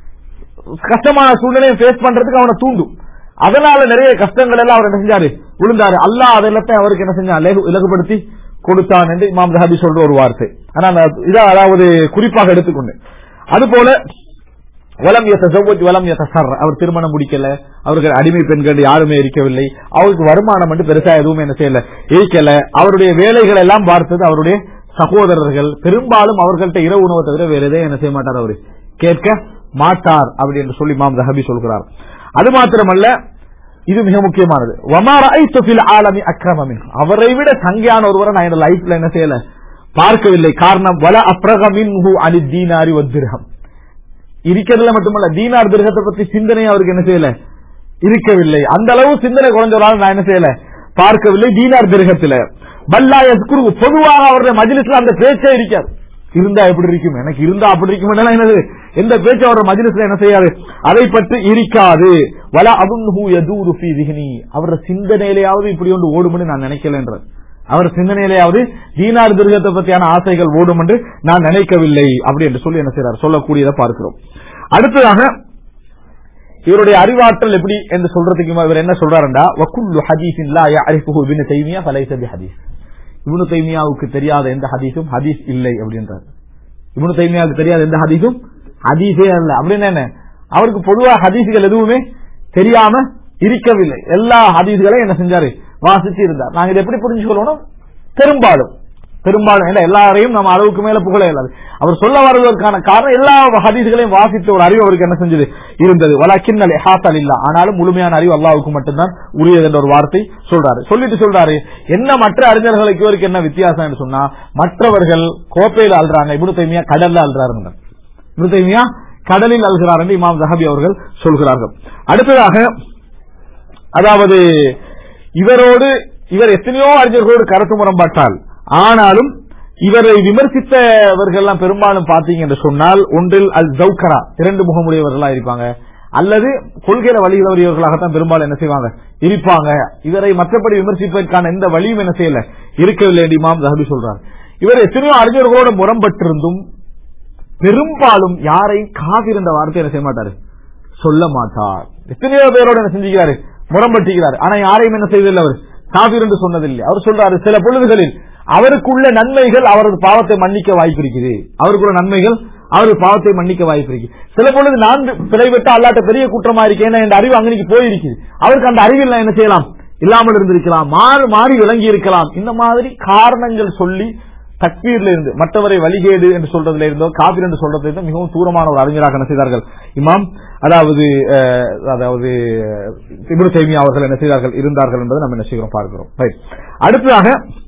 கஷ்டமான சூழ்நிலையை ஃபேஸ் பண்றதுக்கு அவனை தூண்டும் அதனால நிறைய கஷ்டங்கள் எல்லாம் அவர் என்ன செஞ்சாரு விழுந்தாரு அல்லாஹ் அதெல்லாத்தையும் அவருக்கு என்ன செஞ்சான் இலகு- இலகுபடுத்தி கொடுத்தான் என்று இமாம் ஜஹாபி சொல்ற ஒரு வார்த்தை ஆனா நான் இதை அதாவது குறிப்பாக எடுத்துக்கொண்டு அதுபோல வலம் எத்தவத் வலம் எத்தசர் அவர் திருமணம் முடிக்கல அவருக்கு அடிமை பெண்கள் யாருமே இருக்கவில்லை அவருக்கு வருமானம் மட்டும் பெருசா எதுவுமே என்ன செய்யல இருக்கல அவருடைய வேலைகள் எல்லாம் பார்த்தது அவருடைய சகோதரர்கள் பெரும்பாலும் அவர்கள்ட்ட இரவு உணவை தவிர வேற எதையும் என்ன செய்ய மாட்டார் அவரு கேட்க மாட்டார் அப்படி என்று சொல்லி மாம் ரஹபி சொல்கிறார் அது மாத்திரமல்ல இது மிக முக்கியமானது வமார ஆலமி அக்ரமின் அவரை விட சங்கையான ஒருவரை நான் என் லைஃப்ல என்ன செய்யல பார்க்கவில்லை காரணம் வல அப்ரகமின் அலி தீனாரி வத்திரகம் இருக்கிறதுல மட்டுமல்ல தீனார் திருகத்தை பத்தி சிந்தனை அவருக்கு என்ன செய்யல இருக்கவில்லை அந்த அளவு சிந்தனை குறைஞ்சவரால் நான் என்ன செய்யல பார்க்கவில்லை தீனார் திருகத்துல பல்லாயத் குரு பொதுவாக அவருடைய மஜிலிஸ்ல அந்த பேச்சே இருக்காது இருந்தா எப்படி இருக்கும் எனக்கு இருந்தா அப்படி இருக்கும் என்னது எந்த பேச்சு அவருடைய மஜிலிஸ்ல என்ன செய்யாது அதை பற்றி இருக்காது வல அபுன்ஹு யதூரு ஃபீ திஹ்னி அவருடைய சிந்தனையிலேயாவது இப்படி ஒன்று ஓடும்னு நான் நினைக்கலன்ற அவர் சிந்தனையிலேயாவது தீனார் துர்கத்தை பற்றியான ஆசைகள் ஓடும் என்று நான் நினைக்கவில்லை அப்படி என்று சொல்லி என்ன செய்றார் சொல்லக்கூடியதை பார்க்கிறோம் அடுத்ததாக இவருடைய அறிவாற்றல் எப்படி என்று சொல்றதுக்கு இவர் என்ன சொல்றாருண்டா வக்குல்லு ஹதீஸின் லா யஅரிஃபுஹு இப்னு தைமியா ஃபலைஸ பிஹதீஸ் இப்னு தைமியாவுக்கு தெரியாத எந்த ஹதீஸும் ஹதீஸ் இல்லை அப்படின்றார் இப்னு தைமியாவுக்கு தெரியாத எந்த ஹதீஸும் ஹதீஸே அல்ல அப்படின்னு என்ன அவருக்கு பொதுவா ஹதீஸ்கள் எதுவுமே தெரியாம இருக்கவில்லை எல்லா ஹதீஸ்களையும் என்ன செஞ்சாரு வாசிச்சு இருந்தார் நாங்க இதை எப்படி புரிஞ்சுக்கணும் பெரும்பாலும் பெரும்பாலும் இல்ல எல்லாரையும் நம்ம அளவுக்கு மேல புகழ இயலாது அவர் சொல்ல வருவதற்கான காரணம் எல்லா ஹதீஸ்களையும் வாசித்த ஒரு அறிவு அவருக்கு என்ன செஞ்சது இருந்தது வலக்கின் ஹாசல் இல்ல ஆனாலும் முழுமையான அறிவு அல்லாவுக்கு மட்டும்தான் உரியது என்ற ஒரு வார்த்தை சொல்றாரு சொல்லிட்டு சொல்றாரு என்ன மற்ற அறிஞர்களுக்கு இவருக்கு என்ன வித்தியாசம் என்று சொன்னா மற்றவர்கள் கோப்பையில் அல்றாங்க இபுனு தைமியா கடல்ல அல்றாருங்க இபுனு தைமியா கடலில் அல்கிறார் என்று இமாம் ஜஹபி அவர்கள் சொல்கிறார்கள் அடுத்ததாக அதாவது இவரோடு இவர் எத்தனையோ அறிஞர்களோடு கருத்து முரண்பட்டால் ஆனாலும் இவரை விமர்சித்தவர்கள் எல்லாம் பெரும்பாலும் பாத்தீங்க என்று சொன்னால் ஒன்றில் அல் ஜவுக்கரா இரண்டு முகமுடையவர்களா இருப்பாங்க அல்லது கொள்கையில வழி தவறியவர்களாகத்தான் பெரும்பாலும் என்ன செய்வாங்க இருப்பாங்க இவரை மற்றபடி விமர்சிப்பதற்கான எந்த வழியும் என்ன செய்யல இருக்கவில்லை என்று இமாம் ஜஹபி சொல்றார் இவர் எத்தனையோ அறிஞர்களோடு முரண்பட்டிருந்தும் பெரும்பாலும் யாரையும் காவிர் என்ற வார்த்தை என்ன செய்ய மாட்டாரு சொல்ல மாட்டார் எத்தனையோ பேரோட என்ன செஞ்சுக்கிறாரு முரம்பட்டுகிறார் ஆனா யாரையும் என்ன செய்வதில்லை அவர் காபீர் என்று சொன்னதில்லை அவர் சொல்றாரு சில பொழுதுகளில் அவருக்குள்ள நன்மைகள் அவரது பாவத்தை மன்னிக்க வாய்ப்பு இருக்குது அவருக்குள்ள நன்மைகள் அவரது பாவத்தை மன்னிக்க வாய்ப்பு இருக்கு சில பொழுது நான் பிழைவிட்டு அல்லாட்ட பெரிய குற்றமா இருக்கேன் என் அறிவு அங்கனைக்கு போயிருக்குது அவருக்கு அந்த அறிவில் நான் என்ன செய்யலாம் இல்லாமல் இருந்திருக்கலாம் மாறி மாறி விளங்கி இருக்கலாம் இந்த மாதிரி காரணங்கள் சொல்லி தக்பீர்ல இருந்து மற்றவரை வழிகேடு என்று சொல்றதுல இருந்தோ காபீர் என்று சொல்றதுல இருந்தோ மிகவும் தூரமான ஒரு அறிஞராக என்ன செய்தார்கள் இமாம் அதாவது அஹ், அதாவது இப்னு தைமியா அவர்கள் என்ன செய்தார்கள் இருந்தார்கள் என்பதை நம்ம என்ன செய்கிறோம் பார்க்கிறோம் Right. அடுத்ததாக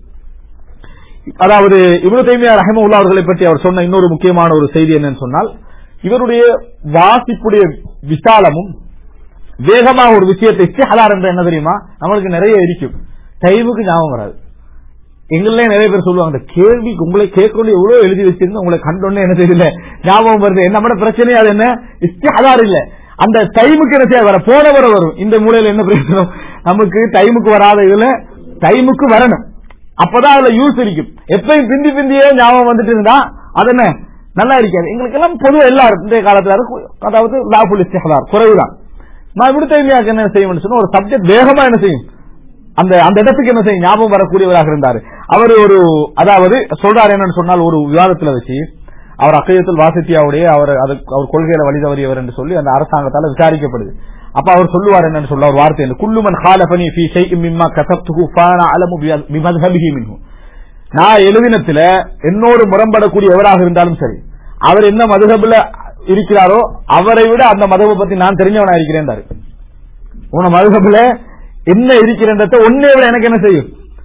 அதாவது இப்னு தைமியா ரஹிமவுல்லா அவர்களை பற்றி அவர் சொன்ன இன்னொரு முக்கியமான ஒரு செய்தி என்னன்னு சொன்னால் இவருடைய வாசிப்புடைய விசாலமும் வேகமாக ஒரு விஷயத்தை இஸ்திஹலார் என்ற என்ன தெரியுமா நம்மளுக்கு நிறைய இருக்கும் டைமுக்கு ஞாபகம் வராது எங்களே நிறைய பேர் சொல்லுவாங்க அந்த கேள்விக்கு உங்களை கேட்கணும் எவ்வளவு எழுதி வச்சிருந்து உங்களை கண்டோன்னே என்ன தெரியல ஞாபகம் வருது நம்மட பிரச்சனை அது என்ன இஸ்திஹலார் இல்ல அந்த டைமுக்கு என்ன செய்ய வர போன வர வரும் இந்த மூலையில என்ன பிரச்சனை நமக்கு டைமுக்கு வராத இதுல டைமுக்கு வரணும் அப்பதான் அதுல யூஸ் இருக்கும் எப்பயும் பிந்தி பிந்தியே ஞாபகம் வந்துட்டு இருந்தா அது என்ன நல்லா இருக்காது எங்களுக்கு எல்லாம் பொதுவா எல்லாரும் இந்த காலத்துல இருக்கு. அதாவது லாபுல் இஸ்திஹலார் குறைவுதான் நான் இப்படி தெரியாக்க என்ன செய்யும் சொன்னா ஒரு சப்ஜெக்ட் வேகமா என்ன செய்யும் அந்த அந்த இடத்துக்கு என்ன செய்யும் ஞாபகம் வரக்கூடியவராக இருந்தார் அவர் ஒரு அதாவது சொல்றாரு என்னன்னு சொன்னால் ஒரு விவாதத்துல வச்சு அவர் அக்கையத்தில் வாசித்தியாவுடைய அவர் அதுக்கு அவர் கொள்கையில வழி தவறியவர் என்று சொல்லி அந்த அரசாங்கத்தால விசாரிக்கப்படுது அப்ப அவர் சொல்லுவார் என்னன்னு சொல்ல ஒரு வார்த்தை என்ன குல்லுமன் ஹாலபனி ஃபீ ஷைஇம் மிம்மா கதப்துஹு ஃபானா அலமு பி- பிமத்ஹபிஹி மின்ஹு நான் எழுதினத்துல என்னோடு முரண்படக்கூடிய எவராக இருந்தாலும் சரி அவர் என்ன மதுகபுல இருக்கிறாரோ அவரை விட அந்த மதவை பத்தி நான் தெரிஞ்சவனா இருக்கிறேன் உன மதுகபுல என்ன இருக்கிறன்றத ஒன்னே விட எனக்கு என்ன செய்யும்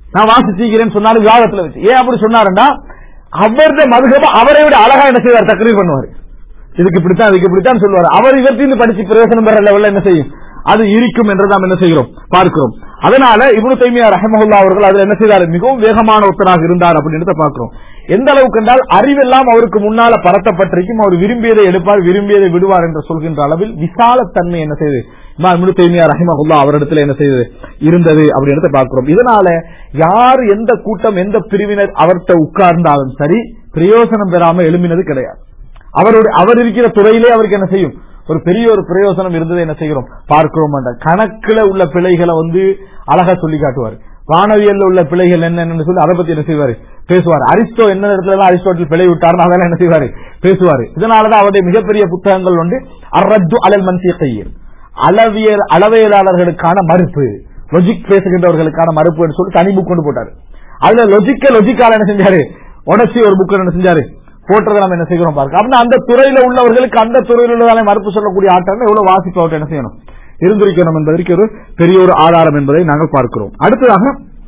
நான் வாசிச்சிக்கிறேன்னு சொன்னாலும் விவாதத்துல வச்சு ஏன் அப்படி சொன்னாருன்னா அவருடைய மதுகப அவரை விட அழகா என்ன செய்வார் தக்ரீர் பண்ணுவார் இதுக்கு இப்படித்தான் இதுக்கு இப்படித்தான் சொல்லுவார் அவர் இவற்றிலிருந்து படிச்சு பிரயோசனம் பெற லெவல்ல என்ன செய்யும் அது இருக்கும் என்று நாம் என்ன செய்கிறோம் பார்க்கிறோம் அதனால இப்னு தைமியா ரஹமஹுல்லா அவர்கள் அதுல என்ன செய்தார் மிகவும் வேகமான ஒருத்தராக இருந்தார் அப்படின்றத பார்க்கிறோம் எந்த அளவுக்கு என்றால் அறிவெல்லாம் அவருக்கு முன்னால பரத்தப்பட்டிருக்கும் அவர் விரும்பியதை எடுப்பார் விரும்பியதை விடுவார் என்று சொல்கின்ற அளவில் விசாலத்தன்மை என்ன செய்யுது இமாம் இப்னு தைமியா ரஹிமஹுல்லா அவரிடத்துல என்ன செய்தது இருந்தது அப்படின்றத பார்க்கிறோம் இதனால யார் எந்த கூட்டம் எந்த பிரிவினர் அவர்கிட்ட உட்கார்ந்தாலும் சரி பிரயோசனம் பெறாம எழுப்பினது கிடையாது அவருடைய அவர் இருக்கிற துறையிலே அவருக்கு என்ன செய்யும் ஒரு பெரிய ஒரு பிரயோசனம் இருந்ததை என்ன செய்கிறோம் பார்க்கிறோம் என்ற கணக்குல உள்ள பிழைகளை வந்து அழகா சொல்லி காட்டுவார் வானவியல்ல உள்ள பிழைகள் என்னன்னு சொல்லி அதை பத்தி என்ன செய்வாரு பேசுவார் அரிஸ்டோ என்ன இடத்துல அரிஸ்டோட்டில் பிழை விட்டார்னு அதெல்லாம் என்ன செய்வாரு பேசுவாரு இதனாலதான் அவருடைய மிகப்பெரிய புத்தகங்கள் வந்து அரத்து அலல் மன்சிய கையில் அளவியல் அளவியலாளர்களுக்கான மறுப்பு லொஜிக் பேசுகின்றவர்களுக்கான மறுப்பு சொல்லி தனி புக் கொண்டு போட்டாரு அதுல லொஜிக்க லொஜிக்கால என்ன செஞ்சாரு உடச்சி ஒரு புக் என்ன செஞ்சாரு போட்டதை நம்ம என்ன செய்கிறோம் பார்க்க அப்படின்னா அந்த துறையில உள்ளவர்களுக்கு அந்த துறையில் உள்ளதான மறுப்பு சொல்லக்கூடிய ஆட்டம் எவ்வளவு வாசிப்பவர்கிட்ட என்ன செய்யணும் இருந்திருக்கணும் என்பதற்கு ஒரு பெரிய ஒரு ஆதாரம் என்பதை நாங்கள் பார்க்கிறோம் அடுத்ததாக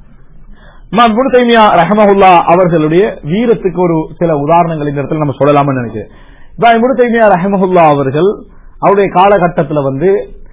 இமாம் இப்னு தைமியா ரஹமஹுல்லா அவர்களுடைய வீரத்துக்கு ஒரு சில உதாரணங்கள் இந்த இடத்துல நம்ம சொல்லலாம்னு நினைக்கிறேன் இமாம் இப்னு தைமியா ரஹமஹுல்லா அவர்கள் அவருடைய காலகட்டத்தில் வந்து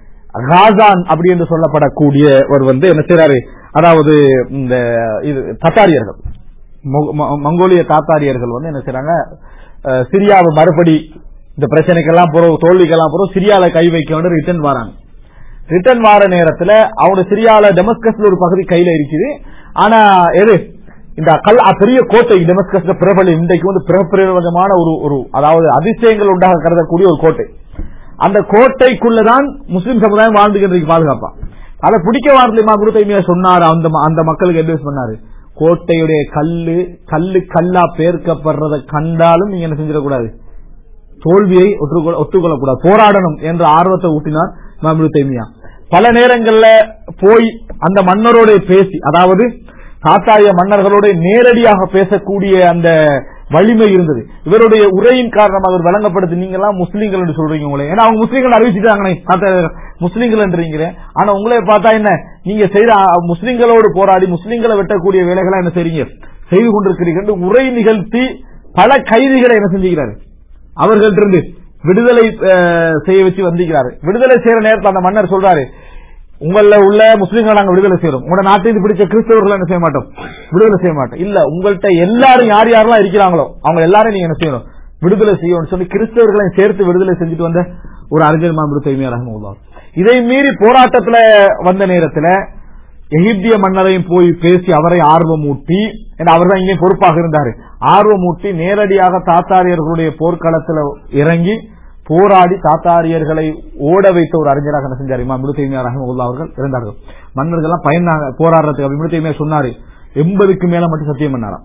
காசான் அப்படி என்று சொல்லப்படக்கூடியவர் வந்து என்ன செய்யறாரு அதாவது இந்த இது தத்தாரியர்கள் மொ- ம- மங்கோலிய தாத்தாரியர்கள் வந்து என்ன செய்றாங்க அஹ், சிரியாவை மறுபடி இந்த பிரச்சனைக்கெல்லாம் போறோம் தோல்விக்கெல்லாம் போறோம் சிரியால கை வைக்க வந்து ரிட்டர்ன் வராங்க ரிட்டர்ன் வார நேரத்துல அவங்க சிரியால டெமஸ்கஸ்ல ஒரு பகுதி கையில இருக்குது ஆனா எது இந்த கல் அ, பெரிய கோட்டை டெமஸ்கஸ்ல பிரபல இன்றைக்கு வந்து பிரபலமான ஒரு ஒரு அதாவது அதிசயங்கள் உண்டாக கருதக்கூடிய ஒரு கோட்டை அந்த கோட்டைக்குள்ளதான் முஸ்லிம் சமுதாயம் வாழ்ந்துகிட்டு பாதுகாப்பா அதை பிடிக்க வாரத்துலமா குரு தைமியா சொன்னாரு அந்த ம- அந்த மக்களுக்கு அட்வைஸ் பண்ணாரு கோட்டையுடைய கல்லு கல்லு கல்லா பேர்க்கப்படுறத கண்டாலும் நீங்க என்ன செஞ்சிடக்கூடாது தோல்வியை ஒற்றுக்கொள்ள- ஒத்துக்கொள்ளக்கூடாது போராடணும் என்ற ஆர்வத்தை ஊட்டினார் இமாம் இப்னு தைமியா பல நேரங்கள்ல போய் அந்த மன்னரோட பேசி அதாவது தாத்தாய மன்னர்களோட நேரடியாக பேசக்கூடிய அந்த வலிமை இருந்தது இவருடைய உரையின் காரணமாக அவர் வழங்கப்படுது நீங்க எல்லாம் முஸ்லீம்கள் என்று சொல்றீங்க உங்களை ஏன்னா அவங்க முஸ்லீம்கள் அறிவிச்சுட்டாங்களே தாத்தா- முஸ்லீம்கள் என்றீங்க ஆனா உங்களை பார்த்தா என்ன நீங்க செய்த அ, முஸ்லீம்களோடு போராடி முஸ்லீம்களை வெட்டக்கூடிய வேலைகளை என்ன செய்றீங்க செய்து கொண்டிருக்கிறீர்கள் என்று உரை நிகழ்த்தி பல கைதிகளை என்ன செஞ்சுக்கிறாரு அவர்களிருந்து விடுதலை அஹ், செய்ய வச்சு வந்திருக்கிறாரு விடுதலை செய்யற நேரத்தில் அந்த மன்னர் சொல்றாரு உங்கள உள்ள முஸ்லீம்களை நாங்க விடுதலை செய்யறோம் உங்களோட நாட்டில் பிடிச்ச கிறிஸ்தவர்களை என்ன செய்ய மாட்டோம் விடுதலை செய்ய மாட்டோம் இல்ல உங்கள்கிட்ட எல்லாரும் யார் யாரெல்லாம் இருக்கிறாங்களோ அவங்க எல்லாரும் நீங்க என்ன செய்யணும் விடுதலை செய்யணும்னு சொல்லி கிறிஸ்தவர்களை சேர்த்து விடுதலை செஞ்சுட்டு வந்த ஒரு அறிஞர் மாம்பு தைமியா ரஹமுல்லா இதை மீறி போராட்டத்துல வந்த நேரத்துல எகிப்திய மன்னரையும் போய் பேசி அவரை ஆர்வம் ஊட்டி ஏன்னா அவர் தான் இங்கே பொறுப்பாக இருந்தாரு ஆர்வம் ஊட்டி நேரடியாக தாத்தாரியர்களுடைய போர்க்களத்துல இறங்கி போராடி தாத்தாரியர்களை ஓட வைத்த ஒரு அறிஞராக என்ன செஞ்சார் இமாம் இப்னு தைமியா ரஹ்மத்துல்லாஹி அவர்கள் இருந்தார்கள் மன்னர்கள் எல்லாம் பயந்தாங்க போராடுறதுக்கு அப்ப இப்னு தைமியா சொன்னாரு எண்பதுக்கு மேல மட்டும் சத்தியம் பண்ணாராம்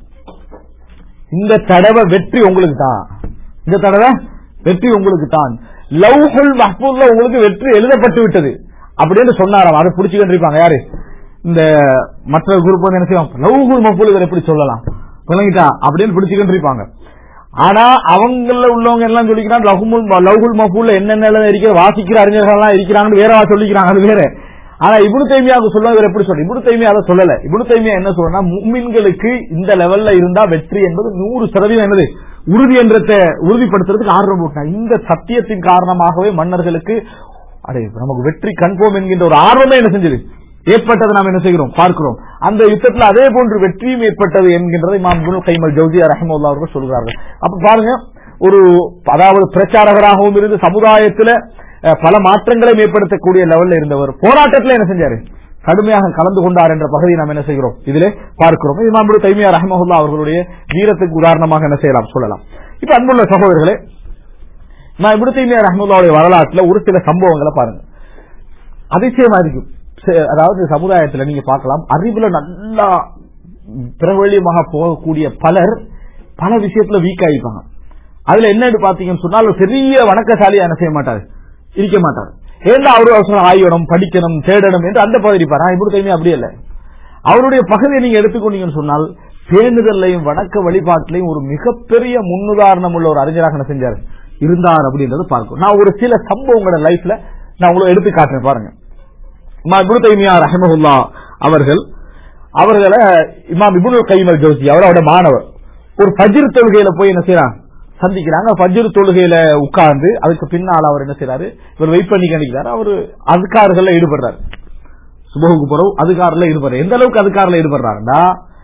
இந்த தடவை வெற்றி உங்களுக்கு தான் இந்த தடவை வெற்றி உங்களுக்கு தான் லவ்ஹுல் மஹ்பூல்ல உங்களுக்கு வெற்றி எழுதப்பட்டு விட்டது அப்படின்னு சொன்னாராம் அதை பிடிச்சுக்கிட்டு இருப்பாங்க யாரு இந்த மற்ற குரூப் வந்து என்ன செய்வாங்க லவ்ஹுல் மஹ்பூல் இதை எப்படி சொல்லலாம் விளங்கிட்டா அப்படின்னு பிடிச்சுக்கிட்டு இருப்பாங்க ஆனா அவங்கள உள்ளவங்க எல்லாம் சொல்லிக்கிறாங்க லஹுமுல் லவ்ஹுல் மஹ்பூல்ல என்னென்ன இருக்கிற வாசிக்கிற அறிஞர்கள் எல்லாம் இருக்கிறாங்கன்னு வேற சொல்லிக்கிறாங்க அது வேற ஆனா இப்னு தைமியாவுக்கு சொல்ல இவர் எப்படி சொல்ற இப்னு தைமியா அதை சொல்லல இப்னு தைமியா என்ன சொல்றா முக்மின்களுக்கு இந்த லெவல்ல இருந்தா வெற்றி என்பது நூறு சதவீதம் என்னது உறுதி என்றதை உறுதிப்படுத்துறதுக்கு ஆர்வம் ஊட்டினார் இந்த சத்தியத்தின் காரணமாகவே மன்னர்களுக்கு அடே நமக்கு வெற்றி கன்ஃபார்ம் என்கின்ற ஒரு ஆர்வமே என்ன செஞ்சது ஏற்பட்டதை நாம் என்ன செய்கிறோம் பார்க்கிறோம் அந்த யுத்தத்தில் அதே போன்று வெற்றியும் ஏற்பட்டது என்கின்றதை இமாம் இப்னு கைமல் ஜவுசியா ரஹமுல்லா அவர்கள் சொல்கிறார்கள் அப்ப பாருங்க ஒரு அதாவது பிரச்சாரகராகவும் இருந்து சமுதாயத்துல அஹ், பல மாற்றங்களையும் ஏற்படுத்தக்கூடிய லெவல்ல இருந்தவர் போராட்டத்தில் என்ன செஞ்சாரு கடுமையாக கலந்து கொண்டார் என்ற பகுதியை நாம் என்ன செய்கிறோம் இதிலே பார்க்கிறோம் இமாம் இப்னு தைமியா ரஹமஹுல்லா அவர்களுடைய வீரத்துக்கு உதாரணமாக என்ன செய்யலாம் சொல்லலாம் இப்ப அன்புள்ள சகோதரர்களே நான் இப்னு தைமியா ரஹமத்துல்லாவுடைய வரலாற்றுல ஒரு சில சம்பவங்களை பாருங்க அதிசயமா இருக்கும் ச- அதாவது சமுதாயத்துல நீங்க பார்க்கலாம் அறிவுல நல்லா பிரபலியமாக போகக்கூடிய பலர் பல விஷயத்துல வீக் ஆகிப்பாங்க அதுல என்னன்னு பாத்தீங்கன்னு சொன்னால் ஒரு பெரிய வணக்கசாலியா என்ன செய்ய மாட்டாரு இருக்க மாட்டாரு ஏன்னா அவரு அவசரம் ஆய்வணும் படிக்கணும் தேடணும் என்று அந்த பகுதி இருப்பார் இப்படி தைமே அப்படி இல்லை அவருடைய பகுதியை நீங்க எடுத்துக்கொண்டீங்கன்னு சொன்னால் பேணுதல்லையும் வணக்க வழிபாட்டிலையும் ஒரு மிகப்பெரிய முன்னுதாரணம் உள்ள ஒரு அறிஞராக என்ன செஞ்சார் இருந்தார் அப்படின்றது பார்க்கும் நான் ஒரு சில சம்பவங்களோட லைஃப்ல நான் உங்களுக்கு எடுத்து காட்டுறேன் பாருங்க இப்னு தைமியா ரஹமஹுல்லா அவர்கள் அவர்களை இமாம் இபுனுல் கைமல் ஜோசி அவரோட மாணவர் ஒரு ஃபஜ்ர் தொழுகையில போய் என்ன செய்யறான் சந்திக்கிறாங்க ஃபஜ்ர் தொழுகையில உட்கார்ந்து அதுக்கு பின்னால் அவர் என்ன செய்யறாரு இவர் வெயிட் பண்ணி கணிக்கிறாரு அவர் அதுக்கார்கள்ல ஈடுபடுறாரு சுபகுக்கு பிறகு அதுக்காரில் ஈடுபடுறாரு எந்த அளவுக்கு அதுக்காரில் ஈடுபடுறாருன்னா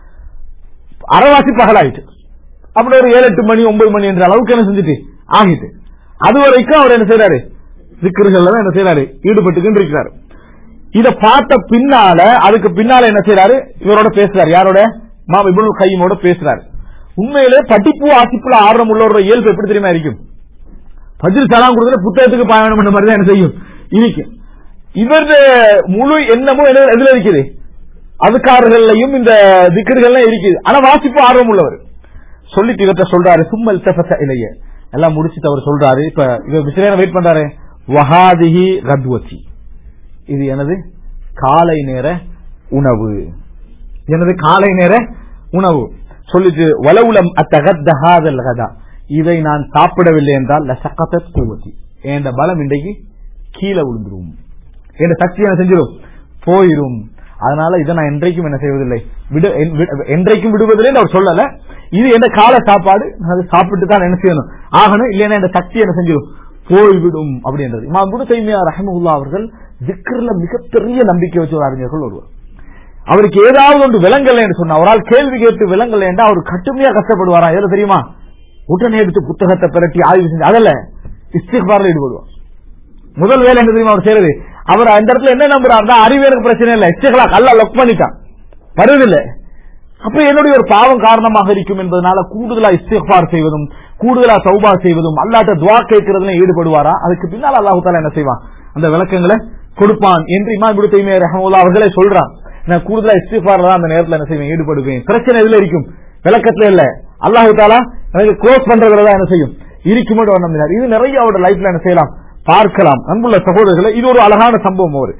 அரைவாசி பகலாயிட்டு அப்படி ஒரு ஏழு எட்டு மணி ஒன்பது மணி என்ற அளவுக்கு என்ன செஞ்சுட்டு ஆகிட்டு அது வரைக்கும் அவர் என்ன செய்யறாரு சிக்கர்கள்ல தான் என்ன செய்யறாரு ஈடுபட்டுக்கிட்டு இருக்கிறாரு இத பார்த்த பின்னால அதுக்கு பின்னால என்ன செய்யறாரு இவரோட பேசுறாரு யாரோட மாம் இபுல் கைமோட பேசுறாரு உண்மையிலே படிப்பு வாசிப்புல ஆர்வம் உள்ளவரோட இயல்பு எப்படி தெரியுமா இருக்கும் பஜ்ர் சலாம் கொடுக்குற புத்தகத்துக்கு பாயணம் பண்ண மாதிரி தான் என்ன செய்யும் இருக்கும் இவருடைய முழு எண்ணமும் என்ன- எதுல இருக்குது அதுக்காரர்களையும் இந்த திக்கர்கள்லாம் இருக்குது ஆனா வாசிப்பு ஆர்வம் உள்ளவர் சொல்லிட்டு இவர்கிட்ட சொல்றாரு சும்மல் தஃபச இலைய எல்லாம் முடிச்சிட்டு அவர் சொல்றாரு இப்ப இவர் சில நேரம் வெயிட் பண்றாரு வஹாதிஹி ரத்வதி இது எனது காலை நேர உணவு எனது காலை நேர உணவு சொல்லிட்டு வலவுலம் அத்தகத்தஹாதல் கதா இதை நான் சாப்பிடவில்லை என்றால் லசகதத் குவதி என்ற பலம் இன்றைக்கு கீழே விழுந்துரும் என்ற சக்தி என்ன செஞ்சிடும் போயிரும் அதனால இதை நான் என்றைக்கும் என்ன செய்வதில்லை விடு என்- விடு- என்றைக்கும் விடுவதில்லை அவர் சொல்லல இது என்ன கால சாப்பாடு நான் அதை சாப்பிட்டு தான் என்ன செய்யணும் ஆகணும் இல்லைன்னா இந்த சக்தி என்ன செஞ்சிடும் போய்விடும் அப்படின்றது இமாம் குரு தைமியா ரஹமுல்லா அவர்கள் திக்ர்ல மிகப்பெரிய நம்பிக்கை வச்ச ஒரு அறிஞர்கள் ஒருவர் அவருக்கு ஏதாவது ஒன்று விலங்கல்ல என்று சொன்னா அவரால் கேள்வி கேட்டு விலங்கல்ல என்றா அவர் கட்டுமையா கஷ்டப்படுவாரா எதுல தெரியுமா உடனே எடுத்து புத்தகத்தை பிரட்டி ஆய்வு செஞ்சு அதல்ல இஸ்திக்பார்ல ஈடுபடுவார் முதல் வேலை என்ன தெரியுமா அவர் செய்யறது அவர் அந்த இடத்துல என்ன நம்புறாருன்னா அறிவு எனக்கு பிரச்சனை இல்லை இஸ்திகளா கல்ல லொக் பண்ணிட்டான் வருவதில்லை அப்ப என்னுடைய ஒரு பாவம் காரணமாக இருக்கும் என்பதனால கூடுதலா இஸ்திஃபார் செய்வதும் கூடுதலா சௌபா செய்வதும் அல்லாட்ட துவா கேட்கறதுல ஈடுபடுவாரா அதுக்கு பின்னால் அல்லாஹு தாலா என்ன செய்வான் அந்த விளக்கங்களை கொடுப்பான் என்று இமாம் இப்னு தைமியா ரஹ்மத்துல்லாஹி அவர்களே சொல்றான் நான் கூடுதலா இஸ்திஃபார் தான் அந்த நேரத்துல என்ன செய்வேன் ஈடுபடுவேன் பிரச்சனை எதுல இருக்கும் விளக்கத்துல இல்ல அல்லாஹு தாலா எனக்கு க்ளோஸ் பண்றதுல தான் என்ன செய்யும் இருக்கும் அவர் நம்பினார் இது நிறைய அவரோட லைஃப்ல என்ன செய்யலாம் பார்க்கலாம் அன்புள்ள சகோதரர்களை இது ஒரு அழகான சம்பவம் ஒரு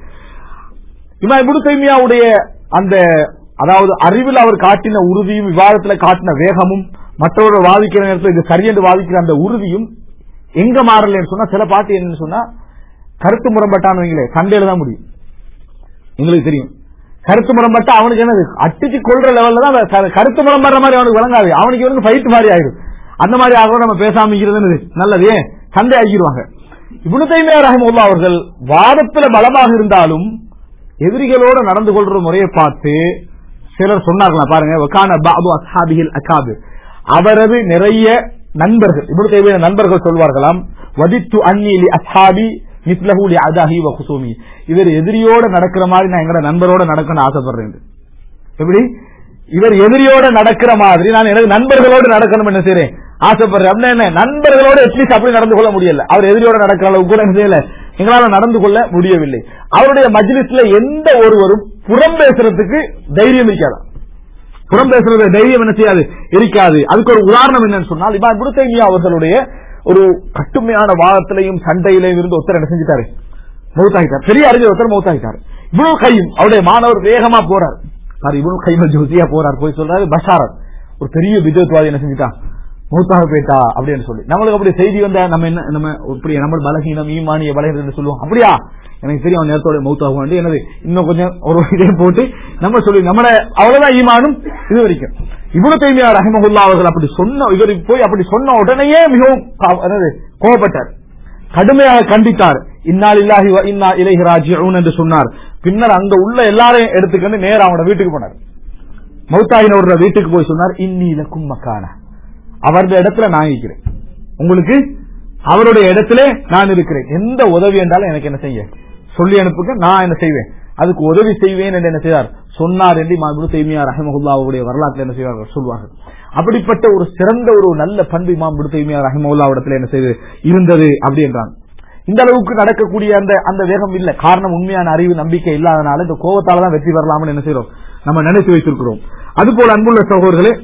இமா இப்னு தைமியாவுடைய அந்த அதாவது அறிவில் அவர் காட்டின உறுதியும் விவாதத்துல காட்டின வேகமும் மற்றவர்கள் வாதிக்கிற நேரத்தில் இது சரி என்று வாதிக்கிற அந்த உறுதியும் எங்க மாறலன்னு சொன்னா சில பாட்டு என்னன்னு சொன்னா கருத்து முரம்பட்டானவங்களே சண்டையில தான் முடியும் எங்களுக்கு தெரியும் கருத்து முரம்பட்டா அவனுக்கு என்னது அட்டிச்சு கொள்ற லெவல்ல தான் அவன் கரு- கருத்து முரம்படுற மாதிரி அவனுக்கு விளங்காது அவனுக்கு வந்து ஃபைட் மாதிரி ஆயிடும் அந்த மாதிரி ஆக நம்ம பேசாம இருக்கிறது நல்லது ஏன் சண்டை ஆகிடுவாங்க இப்னு தைமியா ரஹ்மத்துல்லாஹி அவர்கள் வாதத்துல பலமாக இருந்தாலும் எதிரிகளோட நடந்து கொள்ற முறையை பார்த்து சிலர் சொன்னார்களா பாருங்க வகான பாபு அஸ்ஹாபிஹில் அகாபிர் அவரது நிறைய நண்பர்கள் இப்னு தைமியா நண்பர்கள் சொல்வார்களாம் வதித்து அன்னி லி அஸ்ஹாபி மிஸ்லஹு லி அதாஹி வ குசூமி இவர் எதிரியோட நடக்கிற மாதிரி நான் எங்கட நண்பரோட நடக்கணும்னு ஆசைப்படுறேன் எப்படி இவர் எதிரியோட நடக்கிற மாதிரி நான் எனக்கு நண்பர்களோடு நடக்கணும் என்ன செய்றேன் ஆசைப்படுறேன் அப்படின்னா என்ன நண்பர்களோட அட்லீஸ்ட் அப்படி நடந்து கொள்ள முடியல அவர் எதிரியோட நடக்கிற அளவுக்கு கூட என்ன செய்யல எங்களால நடந்து கொள்ள முடியவில்லை அவருடைய மஜ்லிஸ்ல எந்த ஒருவரும் புறம் பேசுறதுக்கு தைரியம் இருக்காதான் புறம் பேசுறது தைரியம் என்ன செய்யாது இருக்காது அதுக்கு ஒரு உதாரணம் என்னன்னு சொன்னால் இமாம் இப்னு தைமியா அவர்களுடைய ஒரு கட்டுமையான வாதத்திலையும் சண்டையிலையும் இருந்து ஒருத்தர் என்ன செஞ்சுட்டாரு மௌத்தாகிட்டார் பெரிய அறிஞர் ஒருத்தர் மௌத்தாகிட்டார் இவ்வளவு கையும் அவருடைய மாணவர் வேகமா போறார் சாரி இவ்வளவு கைமல் ஜோசியா போறார் போய் சொல்றாரு பஷாரத் ஒரு பெரிய விதத்வாதி என்ன செஞ்சுட்டான் மௌத்தாக போயிட்டா அப்படின்னு சொல்லி நம்மளுக்கு அப்படி செய்தி வந்தா நம்ம என்ன நம்ம இப்படி நம்ம பலகீனம் ஈமானிய பலகீனம் சொல்லுவோம் அப்படியா எனக்கு தெரியும் அவன் நேரத்தோட மௌத்தாக வேண்டி என்னது இன்னும் கொஞ்சம் ஒரு இதே போட்டு நம்ம சொல்லி நம்மள அவ்வளவுதான் ஈமானும் இது வரைக்கும் இவ்வளவு தைமியா ரஹமகுல்லா அவர்கள் அப்படி சொன்ன இவர் போய் அப்படி சொன்ன உடனேயே மிகவும் கா- என்னது கோபப்பட்டார் கடுமையாக கண்டித்தார் இன்னால் இல்லாஹி வ இன்னா இலைஹி ராஜிஊன் என்று சொன்னார் பின்னர் அங்க உள்ள எல்லாரையும் எடுத்துக்கொண்டு நேரா அவனோட வீட்டுக்கு போனார் மௌத்தாயினோட வீட்டுக்கு போய் சொன்னார் இன்னி இலக்கும் மக்கான அவருடைய இடத்துல நான் இருக்கிறேன் உங்களுக்கு அவருடைய இடத்துல நான் இருக்கிறேன் எந்த உதவி என்றாலும் எனக்கு என்ன செய்ய சொல்லி அனுப்புங்க நான் என்ன செய்வேன் அதுக்கு உதவி செய்வேன் என்று என்ன செய்தார் சொன்னார் என்று இமாம் தைமியா ரஹமகுல்லாவுடைய வரலாற்றில் என்ன செய்வார்கள் சொல்வார்கள் அப்படிப்பட்ட ஒரு சிறந்த ஒரு நல்ல பண்பு இமாம் தைமியா ரஹமுல்லாவிடத்தில் என்ன செய்து இருந்தது அப்படி என்றாங்க இந்த அளவுக்கு நடக்கக்கூடிய அந்த அந்த வேகம் இல்ல காரணம் உண்மையான அறிவு நம்பிக்கை இல்லாதனால இந்த கோபத்தால தான் வெற்றி பெறலாம்னு என்ன செய்யறோம் நம்ம நினைத்து வைத்திருக்கிறோம் அதுபோல அன்புள்ள சகோதரர்களே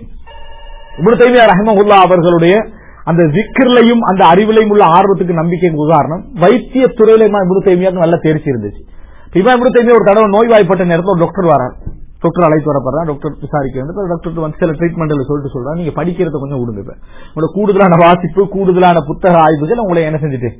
இப்னு தைமியா ரஹமகுல்லா அவர்களுடைய அந்த விக்கிரலையும் அந்த அறிவிலையும் உள்ள ஆர்வத்துக்கு நம்பிக்கைக்கு உதாரணம் வைத்திய துறையில இப்னு தைமியாக்கு நல்ல தேர்ச்சி இருந்துச்சு இப்ப இப்னு தைமியா ஒரு தடவை நோய்வாய்ப்பட்ட நேரத்தில் ஒரு டாக்டர் வரார் டாக்டர் அழைத்து வரப்படுறா டாக்டர் விசாரிக்க வந்து டாக்டர் வந்து சில ட்ரீட்மெண்ட்ல சொல்லிட்டு சொல்றா நீங்க படிக்கிறத கொஞ்சம் விடுங்க இப்ப உங்களோட கூடுதலான வாசிப்பு கூடுதலான புத்தக ஆய்வுகள் உங்களை என்ன செஞ்சுட்டு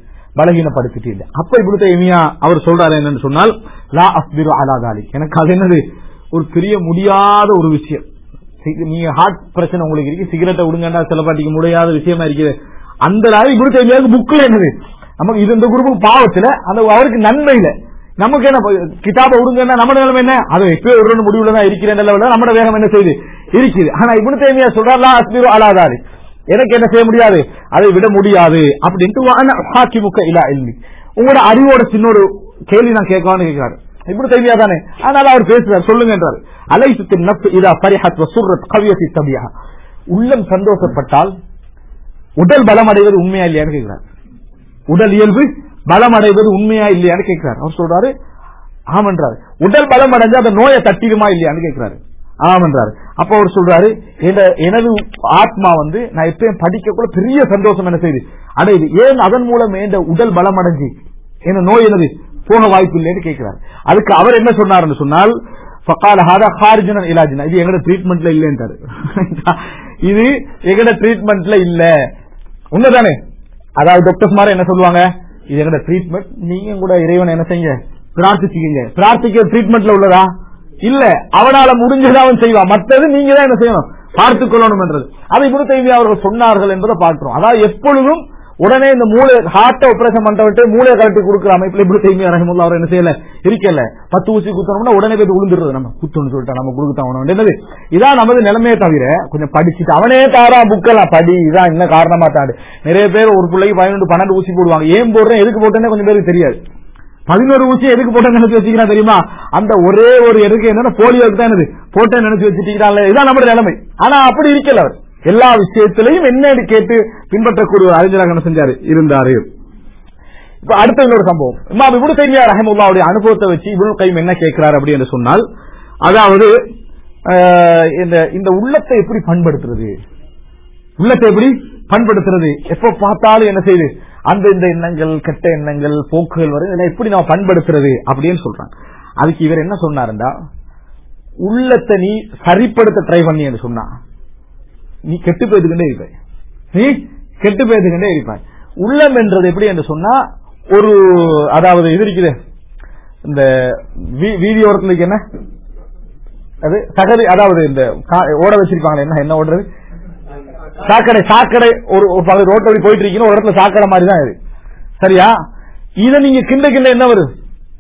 பலகீனப்படுத்திட்டு இல்ல அப்ப இப்படி தைமியா அவர் சொல்றாரு என்னன்னு சொன்னால் லா அஸ்பிரு அலா தாலிக் எனக்கு அது என்னது ஒரு பெரிய முடியாத ஒரு விஷயம் சி- நீங்க ஹார்ட் பிரச்சனை உங்களுக்கு இருக்கு சிகரெட்டை விடுங்கண்டா சில பாட்டிக்கு முடியாத விஷயமா இருக்குது அந்த நாள் இப்படி தெரியாது புக்ல என்னது நமக்கு இது இந்த குரூப்புக்கு பாவத்துல அந்த அவருக்கு நன்மை இல்ல நமக்கு என்ன ப- கிதாபை விடுங்கன்னா நம்ம நிலைமை என்ன அது எப்பயோ ஒரு முடிவுல தான் இருக்கிறேன் நம்ம வேகம் என்ன செய்யுது இருக்குது ஆனா இப்படி தேவையா சொல்றாரா அஸ்மீரு அலாதாரு எனக்கு என்ன செய்ய முடியாது அதை விட முடியாது அப்படின்ட்டு ஹாக்கி முக்க இல்லா இல்லி உங்களோட அறிவோட சின்ன ஒரு கேள்வி நான் கேட்கவான்னு கேட்கிறாரு இப்படி தெரியா தானே அதனால அவர் பேசுறாரு சொல்லுங்க என்றார் அலைசத்தின் நஃப் இதா பரிஹத் வசுர்ரத் கவியத்தி தபியா உள்ளம் சந்தோஷப்பட்டால் உடல் பலம் அடைவது உண்மையா இல்லையான்னு கேட்கிறார் உடல் இயல்பு பலம் அடைவது உண்மையா இல்லையான்னு கேட்கிறார் அவர் சொல்றாரு ஆமன்றாரு உடல் பலம் அடைஞ்சா அந்த நோயை தட்டிடுமா இல்லையான்னு கேட்கிறாரு ஆமன்றாரு அப்ப அவர் சொல்றாரு "என- எனது ஆத்மா வந்து நான் எப்பயும் படிக்கக்குள்ள பெரிய சந்தோஷம் என்ன செய்யுது அடையுது ஏன் அதன் மூலம் இந்த உடல் பலம் அடைஞ்சு என்ன நோய் என்னது போக வாய்ப்பு இல்லைன்னு கேட்கிறார் அதுக்கு அவர் என்ன சொன்னாருன்னு சொன்னால் ஃபகால ஹாதா ஹாரிஜனல் இலாஜினா இது எங்கட ட்ரீட்மெண்ட்ல இல்லைன்றாரு இது எங்கட ட்ரீட்மெண்ட்ல இல்ல உண்மைதானே அதாவது டாக்டர்ஸ் மாதிரி என்ன சொல்லுவாங்க இது எங்கட ட்ரீட்மெண்ட் நீங்க கூட இறைவனை என்ன செய்யுங்க பிரார்த்திச்சுக்கீங்க பிரார்த்திக்க ட்ரீட்மெண்ட்ல உள்ளதா இல்ல அவனால முடிஞ்சதை அவன் செய்வான் மற்றது நீங்க தான் என்ன செய்யணும் பார்த்துக் கொள்ளணும் என்றது அதை இப்படி தேவி அவர்கள் சொன்னார்கள் என்பதை பார்க்கிறோம் அதாவது எப்பொழுதும் உடனே இந்த மூளை ஹார்ட் ஆபரேஷன் பண்றவிட்டு மூளையை கழட்டி கொடுக்குற அமைப்புல இப்படி தேவி ரஹமுல்லா அவர் என்ன செய்யல இருக்கல பத்து ஊசி குத்தணும்னா உடனே போய் விழுந்துருது நம்ம குத்தணும்னு சொல்லிட்டா நம்ம கொடுத்தான் என்னது இதான் நமது நிலைமையே தவிர கொஞ்சம் படிச்சுட்டு அவனே தாரா புக்கெல்லாம் படி இதான் என்ன காரணமா தாடு நிறைய பேர் ஒரு பிள்ளைக்கு பதினொன்று பன்னெண்டு ஊசி போடுவாங்க ஏன் போடுறேன் எதுக்கு போட்டேன்னு கொஞ்சம் பேருக்கு தெரியாது பதினோரு ஊசி எதுக்கு போட்டேன்னு நினைச்சு வச்சுக்கிறா தெரியுமா அந்த ஒரே ஒரு எதுக்கு என்னன்னா போலியோக்கு தான் என்னது போட்டேன்னு நினைச்சு வச்சுட்டீங்களா இதான் நம்முடைய நிலைமை ஆனா அப்படி இருக்கல அவர் எல்லா விஷயத்திலையும் என்ன கேட்டு பின்பற்றக்கூடிய ஒரு அறிஞராக என்ன செஞ்சாரு இருந்தாரு இப்ப அடுத்த இன்னொரு சம்பவம் இமாம் இப்னு தைமியா ரஹிமுல்லாவுடைய அனுபவத்தை வச்சு இப்னு கைம் என்ன கேட்கிறார் அப்படி என்று சொன்னால் அதாவது அஹ், இந்த இந்த உள்ளத்தை எப்படி பண்படுத்துறது உள்ளத்தை எப்படி பண்படுத்துறது எப்ப பார்த்தாலும் என்ன செய்யுது அந்த இந்த எண்ணங்கள் கெட்ட எண்ணங்கள் போக்குகள் வரும் இதெல்லாம் எப்படி நம்ம பண்படுத்துறது அப்படின்னு சொல்றாங்க அதுக்கு இவர் என்ன சொன்னாருண்டா உள்ளத்தை நீ சரிப்படுத்த ட்ரை பண்ணி என்று சொன்னா நீ கெட்டு போயதுக்கிட்டே இருப்பாய் நீ கெட்டு போயதுக்கிட்டே இருப்பாய் உள்ளம் என்றது எப்படி என்று சொன்னா ஒரு அதாவது இது இருக்குது இந்த வீ- வீதி ஓரத்துல என்ன அது சகதி அதாவது இந்த கா- ஓட வச்சிருப்பாங்களே என்ன என்ன ஓடுறது சாக்கடை சாக்கடை ஒரு ஒரு பகுதி ரோட்டை வழி போயிட்டு இருக்கீங்க ஒரு இடத்துல சாக்கடை மாதிரி தான் இது சரியா இதை நீங்க கிண்ட கிண்ட என்ன வருது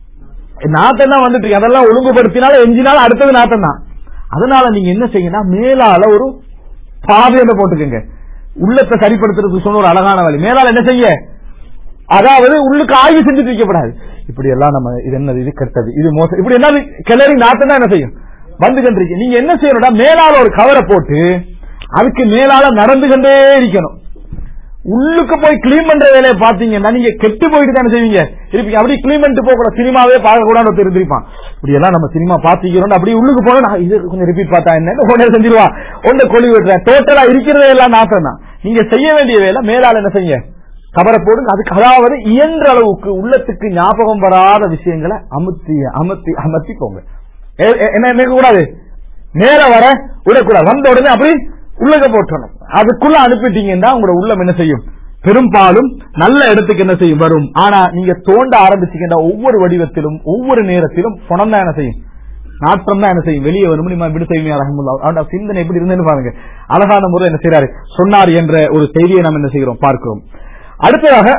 நாட்டம் தான் வந்துட்டு இருக்கு அதெல்லாம் ஒழுங்குபடுத்தினாலும் எஞ்சினாலும் அடுத்தது நாட்டம் தான் அதனால நீங்க என்ன செய்யுங்கன்னா மேலால ஒரு பாதையில போட்டுக்கங்க உள்ளத்தை சரிப்படுத்துறதுக்கு சொன்ன ஒரு அழகான வழி மேலால என்ன செய்ய அதாவது உள்ளுக்கு ஆய்வு செஞ்சுட்டு வைக்கப்படாது இப்படி எல்லாம் நம்ம இது என்னது இது கெட்டது இது மோசம் இப்படி என்ன கிளறி நாட்டம் தான் என்ன செய்யும் வந்து கண்டிருக்கு நீங்க என்ன செய்யணும்னா மேலால ஒரு கவரை போட்டு அதுக்கு மேலால நடந்து கொண்டே இருக்கணும் உள்ளுக்கு போய் கிளீன் பண்ற வேலையை பாத்தீங்கன்னா நீங்க கெட்டு போயிட்டு தானே செய்வீங்க இருப்பீங்க அப்படி கிளீன் பண்ணிட்டு போக கூட சினிமாவே பார்க்க கூட தெரிஞ்சிருப்பான் இப்படி எல்லாம் நம்ம சினிமா பாத்திக்கிறோம் அப்படி உள்ளுக்கு போனா நான் இது கொஞ்சம் ரிப்பீட் பார்த்தா என்ன உடனே செஞ்சிருவா ஒன்றை கொழி விட்டுறேன் டோட்டலா இருக்கிறதே எல்லாம் நாட்டம் தான் நீங்க செய்ய வேண்டிய வேலை மேலால என்ன செய்ய கவரை போடுங்க அதுக்கு அதாவது இயன்ற அளவுக்கு உள்ளத்துக்கு ஞாபகம் வராத விஷயங்களை அமுத்தி அமர்த்தி அமர்த்தி போங்க எ- எ- என்ன நினைக்க கூடாது நேர வர விடக்கூடாது வந்த உடனே அப்படி உள்ளக போட்டணும் அதுக்குள்ள அனுப்பிட்டீங்கன்னா உங்களோட உள்ளம் என்ன செய்யும் பெரும்பாலும் நல்ல இடத்துக்கு என்ன செய்யும் வரும் ஆனா நீங்க தோண்ட ஆரம்பிச்சீங்கன்னா ஒவ்வொரு வடிவத்திலும் ஒவ்வொரு நேரத்திலும் பணம் தான் என்ன செய்யும் நாற்றம் தான் என்ன செய்யும் வெளியே வரும் நீமா விடு செய்வியா ரஹமுல்லா அவனோட சிந்தனை எப்படி இருந்தேன்னு பாருங்க அழகான முறை என்ன செய்யறாரு சொன்னார் என்ற ஒரு செய்தியை நாம் என்ன செய்கிறோம் பார்க்கிறோம் அடுத்ததாக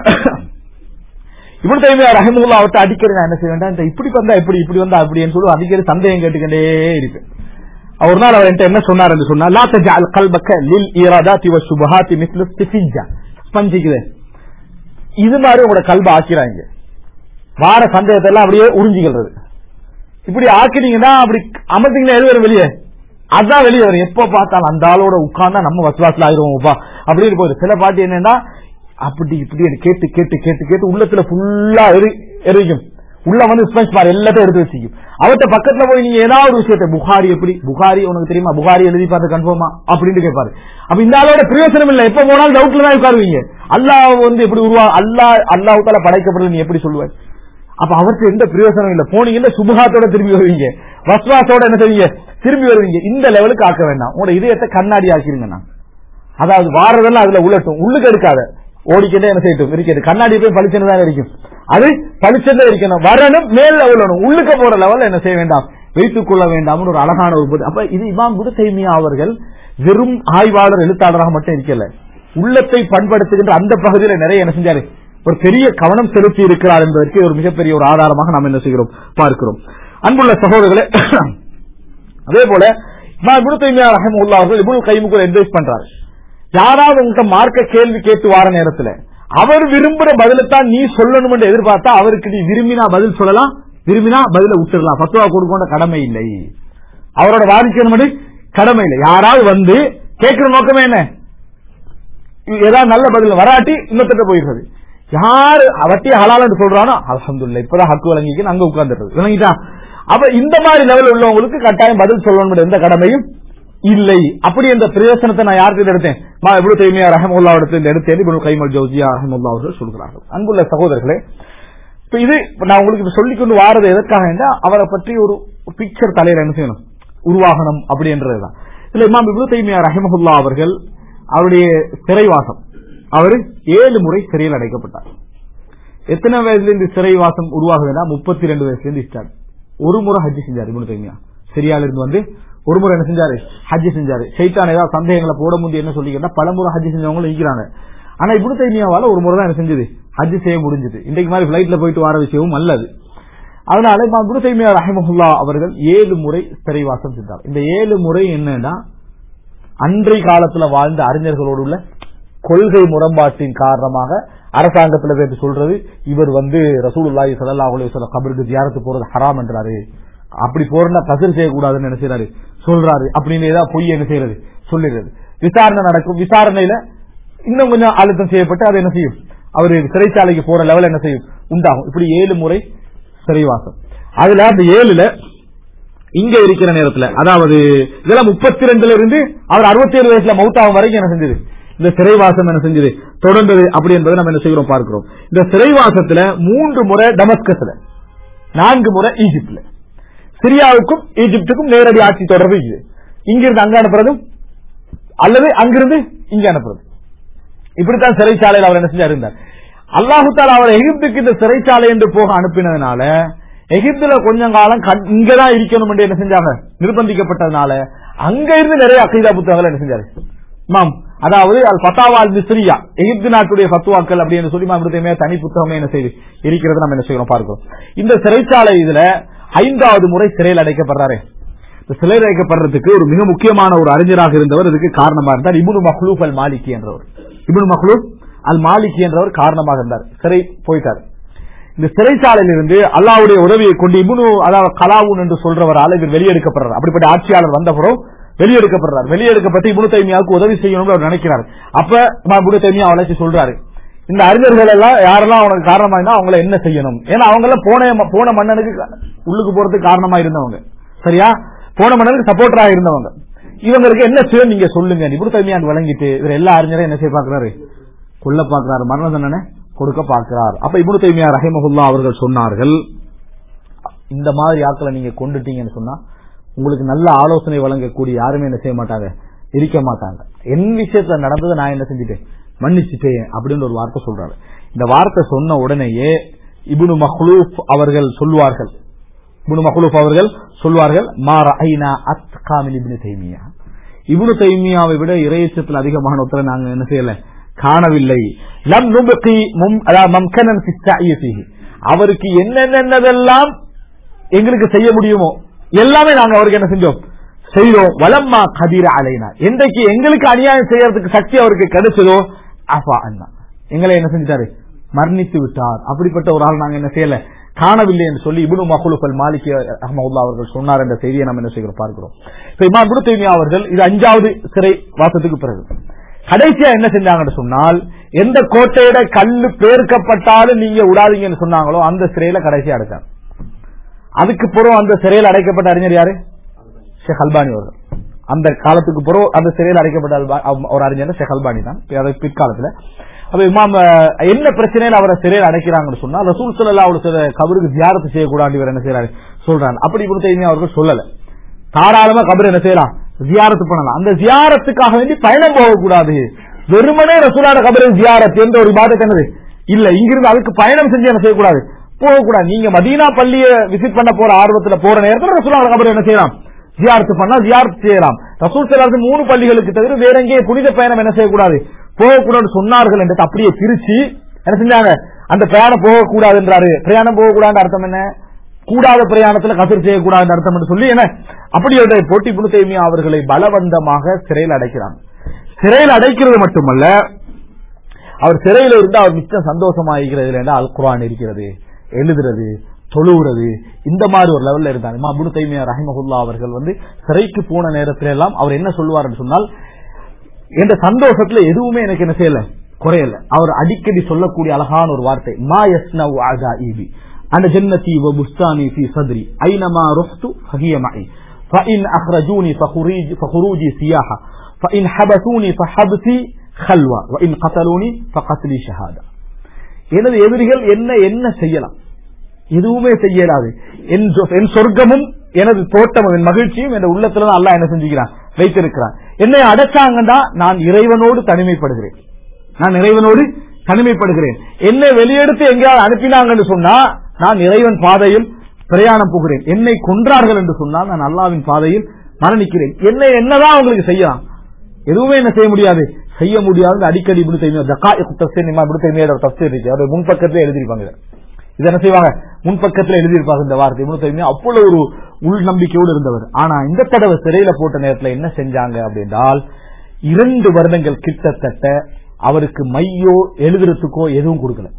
இப்படி தைமியா ரஹமுல்லா அவர்கிட்ட அடிக்கடி நான் என்ன செய்ய வேண்டாம் இந்த இப்படி வந்தா இப்படி இப்படி வந்தா அப்படின்னு சொல்லி அடிக்கடி சந்தேகம் கேட்டுக்கிட்டே இருப்பேன் ஒரு நாள் அவர் என்கிட்ட என்ன சொன்னார் என்று சொன்னா லா தஜஅல் கல்பக லில் இராதாத்தி வ சுபஹாத்தி மிஸ்லு ஸ்டிஃபிஞ்சா ஸ்பஞ்சிக்குது இது மாதிரி உங்களோட கல்ப ஆக்கிறாங்க வார சந்தேகத்தை எல்லாம் அப்படியே உறிஞ்சிக்கிறது இப்படி ஆக்கினீங்கன்னா அப்படி அமர்த்தீங்கன்னா எது வரும் வெளியே அதான் வெளியே வரும் எப்ப பார்த்தாலும் அந்த ஆளோட உட்கார்ந்தா நம்ம வசுவாசல ஆயிடுவோம்ப்பா அப்படின்னு போகுது சில பாட்டு என்னன்னா அப்படி இப்படி கேட்டு கேட்டு கேட்டு கேட்டு உள்ளத்துல ஃபுல்லா எரிக்கும் உள்ள வந்து ஸ்பென்ஸ் பார் எல்லாத்தையும் எடுத்து வச்சுக்கும் அவர்கிட்ட பக்கத்துல போய் நீங்க ஏதாவது ஒரு விஷயத்தை புகாரி எப்படி புகாரி உனக்கு தெரியுமா புகாரி எழுதி பார்த்து கன்ஃபார்மா அப்படின்னு கேட்பாரு அப்ப இந்த ஆளோட பிரயோசனம் இல்ல எப்ப போனாலும் டவுட்ல தான் உட்காருவீங்க அல்லாஹ் வந்து எப்படி உருவா அல்லாஹ் அல்லாஹால படைக்கப்படுறது நீ எப்படி சொல்லுவார் அப்ப அவருக்கு எந்த பிரயோசனம் இல்ல போனீங்கன்னா சுபகாத்தோட திரும்பி வருவீங்க வஸ்வாசோட என்ன செய்வீங்க திரும்பி வருவீங்க இந்த லெவலுக்கு ஆக்க வேண்டாம் உங்களோட இதயத்தை கண்ணாடி ஆக்கிருங்க நான் அதாவது வாரதெல்லாம் அதுல உள்ளட்டும் உள்ளுக்கு எடுக்காத ஓடிக்கிட்டே என்ன செய்யட்டும் இருக்கட்டும் கண்ணாடி போய் பளிச்சுன்னு தான் இருக்கும் அது பளிச்சுன்னு இருக்கணும் வரணும் மேல் லெவலும் உள்ளுக்க போற லெவல்ல என்ன செய்ய வேண்டாம் வைத்துக் கொள்ள வேண்டாம்னு ஒரு அழகான ஒரு பதில். அப்ப இது இமாம் குரு தைமியா அவர்கள் வெறும் ஆய்வாளர் எழுத்தாளராக மட்டும் இருக்கல உள்ளத்தை பண்படுத்துகின்ற அந்த பகுதியில நிறைய என்ன செஞ்சாரு ஒரு பெரிய கவனம் செலுத்தி இருக்கிறார் என்பதற்கு ஒரு மிகப்பெரிய ஒரு ஆதாரமாக நாம் என்ன செய்கிறோம் பார்க்கிறோம் அன்புள்ள சகோதரர்களே அதே போல இமாம் குரு தைமியா ரஹமுல்லா அவர்கள் இபுல் கைமுக்கு அட்வைஸ் பண்றாரு யாராவது உங்கள்கிட்ட மார்க்க கேள்வி கேட்டு வார நேரத்துல அவர் விரும்புற பதிலைத்தான் நீ சொல்லணும் என்று எதிர்பார்த்தா அவருக்கு நீ விரும்பினா பதில் சொல்லலாம் விரும்பினா பதில விட்டுடலாம் பத்துவா கொடுக்கொண்ட கடமை இல்லை அவரோட வாதிக்கணும் கடமை இல்லை யாராவது வந்து கேட்கிற நோக்கமே என்ன ஏதாவது நல்ல பதில் வராட்டி இன்னொருத்த போயிடுறது யாரு வட்டி ஹலால் சொல்றானோ அலமதுல்ல இப்பதான் ஹக்கு வழங்கிக்கு அங்க உட்கார்ந்துருது விளங்கிட்டா அப்ப இந்த மாதிரி லெவல் உள்ளவங்களுக்கு கட்டாயம் பதில் சொல்லணும் எந்த கடமையும் இல்லை அப்படி இந்த பிரயோசனத்தை நான் யாருக்கு எடுத்தேன் மா எப்படி தூய்மையா ரஹமுல்லா எடுத்து எடுத்தேன் இப்ப கைமல் ஜோசியா ரஹமுல்லா அவர்கள் சொல்கிறார்கள் அன்புள்ள சகோதரர்களே இப்ப இது நான் உங்களுக்கு இப்ப சொல்லிக் கொண்டு வாரது எதற்காக என்றால் அவரை பற்றி ஒரு பிக்சர் தலையில என்ன செய்யணும் உருவாகணும் அப்படின்றதுதான் இதுல இமாம் இப்னு தைமியா ரஹமஹுல்லா அவர்கள் அவருடைய சிறைவாசம் அவர் ஏழு முறை சிறையில் அடைக்கப்பட்டார் எத்தனை வயசுல இருந்து சிறைவாசம் உருவாகுதுன்னா முப்பத்தி ரெண்டு வயசுல இருந்து ஸ்டார்ட் ஒரு முறை ஹஜ் செஞ்சார் இப்னு தைமியா சிரியால இருந்து வந்து ஒரு முறை என்ன செஞ்சாரு ஹஜ் செஞ்சாரு சைத்தான் ஏதாவது சந்தேகங்களை போட முடியும் என்ன சொல்லிக்கிட்டா பல முறை ஹஜ் செஞ்சவங்களும் இருக்கிறாங்க ஆனா இப்னு தைமியாவால ஒரு முறை தான் என்ன செஞ்சது ஹஜ் செய்ய முடிஞ்சது இன்றைக்கு மாதிரி பிளைட்ல போயிட்டு வர விஷயமும் அல்லது அதனால இமாம் இப்னு தைமியா ரஹிமஹுல்லா அவர்கள் ஏழு முறை சிறைவாசம் சென்றார் இந்த ஏழு முறை என்னன்னா அன்றைய காலத்துல வாழ்ந்த அறிஞர்களோடு உள்ள கொள்கை முரண்பாட்டின் காரணமாக அரசாங்கத்துல பேர் சொல்றது இவர் வந்து ரசூலுல்லாஹி ஸல்லல்லாஹு அலைஹி வஸல்லம் கபருக்கு ஜியாரத்து போறது ஹராம் என்றாரு அப்படி போறா கசர் செய்யக்கூடாதுன்னு என்ன செய்யறாரு சொல்றாரு அப்படின்னு ஏதாவது பொய் என்ன செய்யறது சொல்லிடுறது விசாரணை நடக்கும் விசாரணையில இன்னும் கொஞ்சம் அழுத்தம் செய்யப்பட்டு அது என்ன செய்யும் அவரு சிறைச்சாலைக்கு போற லெவல் என்ன செய்யும் உண்டாகும் இப்படி ஏழு முறை சிறைவாசம் அதுல அந்த ஏழுல இங்க இருக்கிற நேரத்துல அதாவது இதெல்லாம் முப்பத்தி ரெண்டுல இருந்து அவர் அறுபத்தி ஏழு வயசுல மௌத்தாகும் வரைக்கும் என்ன செஞ்சது இந்த சிறைவாசம் என்ன செஞ்சது தொடர்ந்தது அப்படி என்பதை நம்ம என்ன செய்கிறோம் பார்க்கிறோம் இந்த சிறைவாசத்துல மூன்று முறை டமஸ்கஸ்ல நான்கு முறை ஈஜிப்ட்ல சிரியாவுக்கும் ஈஜிப்டுக்கும் நேரடி ஆட்சி தொடர்பு இது இங்கிருந்து அங்க அனுப்புறதும் அல்லது அங்கிருந்து இங்க அனுப்புறது இப்படித்தான் சிறைச்சாலையில் அவர் என்ன செஞ்சார் இருந்தார் அல்லாஹு தாலா அவர் எகிப்துக்கு இந்த சிறைச்சாலை என்று போக அனுப்பினதுனால எகிப்துல கொஞ்சம் காலம் கண்- இங்கதான் இருக்கணும் என்று என்ன செஞ்சாங்க நிர்பந்திக்கப்பட்டதுனால அங்க இருந்து நிறைய அகைதா புத்தகங்கள் என்ன செஞ்சாரு மாம் அதாவது அல் ஃபத்தாவால் மிஸ்ரியா எகிப்து நாட்டுடைய ஃபத்துவாக்கள் அப்படின்னு சொல்லி மாமிருத்தையுமே தனி புத்தகமே என்ன செய்து இருக்கிறது நம்ம என்ன செய்யறோம் பார்க்கிறோம் இந்த சிறைச்சாலை இதுல ஐந்தாவது முறை சிறையில் அடைக்கப்படுறாரு இந்த சிறையில் அடைக்கப்படுறதுக்கு ஒரு மிக முக்கியமான ஒரு அறிஞராக இருந்தவர் இதுக்கு காரணமா இருந்தார் இபுனு மஹ்லூப் அல் மாலிகி என்றவர் இபுனு மஹ்லூப் அல் மாலிகி என்றவர் காரணமாக இருந்தார் சிறை போயிட்டார் இந்த சிறைச்சாலையில் இருந்து அல்லாவுடைய உதவியை கொண்டு இபுனு அதாவது கலாவுன் என்று சொல்றவரால் இவர் வெளியெடுக்கப்படுறார் அப்படிப்பட்ட ஆட்சியாளர் வந்தபுறம் வெளியெடுக்கப்படுறார் வெளியெடுக்கப்பட்டு இபுனு தைமியாவுக்கு உதவி செய்யணும்னு அவர் நினைக்கிறார் அப்ப இமாம் இபுனு தைமியா அவளை சொல்றாரு இந்த அறிஞர்கள் எல்லாம் யாரெல்லாம் அவனுக்கு காரணமா இருந்தா அவங்கள என்ன செய்யணும் ஏன்னா அவங்க எல்லாம் போன போன மன்னனுக்கு உள்ளுக்கு போறதுக்கு காரணமா இருந்தவங்க சரியா போன மன்னனுக்கு சப்போர்டரா இருந்தவங்க இவங்களுக்கு என்ன செய்யும் நீங்க சொல்லுங்க இபுனு தைமியாக்கு வழங்கிட்டு இவர் எல்லா அறிஞரும் என்ன செய்ய பாக்குறாரு கொல்ல பாக்குறாரு மரண தண்டனை கொடுக்க பார்க்கிறார் அப்ப இபுனு தைமியா ரஹிமஹுல்லா அவர்கள் சொன்னார்கள் இந்த மாதிரி ஆட்களை நீங்க கொண்டுட்டீங்கன்னு சொன்னா உங்களுக்கு நல்ல ஆலோசனை வழங்கக்கூடிய யாருமே என்ன செய்ய மாட்டாங்க இருக்க மாட்டாங்க என் விஷயத்துல நடந்ததை நான் என்ன செஞ்சுட்டேன் மன்னிச்சுட்டேன் அப்படின்னு ஒரு வார்த்தை சொல்றாரு இந்த வார்த்தை சொன்ன உடனேயே இப்னு மஹ்லூப் அவர்கள் சொல்வார்கள் இப்னு மஹ்லூப் அவர்கள் சொல்வார்கள் மா ரஐனா அத்காமின் இப்னு தைமியா இப்னு தைமியாவை விட இறையச்சத்தில் அதிகமான ஒருத்தரை நாங்க என்ன செய்யல காணவில்லை லம் நுபகி மும் அதாவது மம்கனன் ஃபி ஸஅயி ஃபீஹி. அவருக்கு என்னென்னதெல்லாம் எங்களுக்கு செய்ய முடியுமோ எல்லாமே நாங்க அவருக்கு என்ன செஞ்சோம் செய்தோம் வலம்மா கதிர அலைனா என்றைக்கு எங்களுக்கு அநியாயம் செய்யறதுக்கு சக்தி அவருக்கு கிடைச்சதோ அஃபா அண்ணா எங்களை என்ன செஞ்சிட்டாரு மரணித்து விட்டார் அப்படிப்பட்ட ஒரு ஆள் நாங்க என்ன செய்யல காணவில்லை என்று சொல்லி இப்னு மஹ்லூப் அல் மாலிகி அஹமதுல்லா அவர்கள் சொன்னார் என்ற செய்தியை நம்ம என்ன செய்கிறோம் பார்க்கிறோம் இப்ப இமாம் இப்னு தைமியா அவர்கள் இது அஞ்சாவது சிறை வாசத்துக்கு பிறகு கடைசியா என்ன செஞ்சாங்கன்னு சொன்னால் எந்த கோட்டையிட கல்லு பேர்க்கப்பட்டாலும் நீங்க விடாதீங்கன்னு சொன்னாங்களோ அந்த சிறையில கடைசியா அடைச்சாங்க அதுக்கு பிறகு அந்த சிறையில் அடைக்கப்பட்ட அறிஞர் யாரு ஷேக் அல்பானி அவர்கள் அந்த காலத்துக்கு பிறகு அந்த சிறையில் அடைக்கப்பட்ட அல்பா- அவ- ஒரு அறிஞர் ஷேக் அல்பானி தான் அது பிற்காலத்துல அப்ப இமாம் அஹ், என்ன பிரச்சனையில அவரை சிறையில் அடைக்கிறாங்கன்னு சொன்னா ரசூல் சல்லா அவரு கபருக்கு ஜியாரத்து செய்யக்கூடாது இவர் என்ன செய்யறாரு சொல்றாரு அப்படி இப்படி தைமியா அவர்கள் சொல்லல தாராளமா கபர் என்ன செய்யலாம் ஜியாரத்து பண்ணலாம் அந்த ஜியாரத்துக்காக வேண்டி பயணம் போகக்கூடாது வெறுமனே ரசூலான கபரின் ஜியாரத் என்ற ஒரு இபாதத் என்னது இல்ல இங்கிருந்து அதுக்கு பயணம் செஞ்சு என்ன செய்யக்கூடாது போகக்கூடாது நீங்க மதீனா பள்ளிய விசிட் பண்ண போற ஆர்வத்துல போற நேரத்துல ரசூல் கபர் என்ன செய்யலாம் ஜியார்த்து பண்ணா ஜியார்த்து செய்யலாம் ரசூல் செல்லாது மூணு பள்ளிகளுக்கு தவிர வேற எங்கேயும் புனித பயணம் என்ன செய்யக்கூடாது போகக்கூடாது சொன்னார்கள் என்று அப்படியே பிரிச்சு என்ன செஞ்சாங்க அந்த பிரயாணம் போகக்கூடாது என்றாரு பிரயாணம் போகக்கூடாது அர்த்தம் என்ன கூடாத பிரயாணத்துல கசர் செய்யக்கூடாது அர்த்தம் என்று சொல்லி என்ன அப்படி ஒரு போட்டி புனுத்தைமியா அவர்களை பலவந்தமாக சிறையில் அடைக்கிறாங்க சிறையில் அடைக்கிறது மட்டுமல்ல அவர் சிறையில் இருந்து அவர் மிச்சம் சந்தோஷமாகிறது என்ற அல் குரான் இருக்கிறது எழுதுறது தொழுவுறது இந்த மாதிரி ஒரு லெவல்ல இருந்தாங்க இமாம் அபுனு தைமியா ரஹிமஹுல்லா அவர்கள் வந்து சிறைக்கு போன நேரத்துல எல்லாம் அவர் என்ன சொல்லுவார்னு சொன்னால் என்ற சந்தோஷத்துல எதுவுமே எனக்கு என்ன செய்யல குறையல அவர் அடிக்கடி சொல்லக்கூடிய அழகான ஒரு வார்த்தை மா யஸ்னவு அஜாஇபி அந்த ஜன்னதி வ புஸ்தானி ஃபி சத்ரி ஐனமா ருஹ்து ஃபஹிய மஇ فإن أخرجوني فخروج فخروجي سياحة فإن حبسوني فحبسي خلوة وإن قتلوني فقتلي شهادة எனது எதிரிகள் என்ன என்ன செய்யலாம் எதுவுமே செய்யலாது என் சொ- என் சொர்க்கமும் எனது தோட்டமும் என் மகிழ்ச்சியும் என் உள்ளத்துல தான் அல்லாஹ் என்ன செஞ்சுக்கிறான் வைத்திருக்கிறான் என்னை அடைச்சாங்கன்னா நான் இறைவனோடு தனிமைப்படுகிறேன் நான் இறைவனோடு தனிமைப்படுகிறேன் என்னை வெளியெடுத்து எங்கேயாவது அனுப்பினாங்கன்னு சொன்னா நான் இறைவன் பாதையில் பிரயாணம் போகிறேன் என்னை கொன்றார்கள் என்று சொன்னால் நான் அல்லாவின் பாதையில் மரணிக்கிறேன் என்னை என்னதான் அவங்களுக்கு செய்யலாம் எதுவுமே என்ன செய்ய முடியாது செய்ய முடியாது அடிக்கடி இப்படி தெரியும் ஜக்கா தப்சீர் நிமா இப்படி தெரியும் ஒரு தப்சீர் இருக்கு அவர் முன்பக்கத்துல எழுதியிருப்பாங்க இதை. இது என்ன செய்வாங்க முன்பக்கத்துல எழுதியிருப்பாங்க இந்த வார்த்தை இப்படி தெரியும் அவ்வளவு ஒரு உள் நம்பிக்கையோடு இருந்தவர் ஆனா இந்த தடவை சிறையில போட்ட நேரத்துல என்ன செஞ்சாங்க அப்படின்றால் இரண்டு வருடங்கள் கிட்டத்தட்ட அவருக்கு மையோ எழுதுறதுக்கோ எதுவும் கொடுக்கல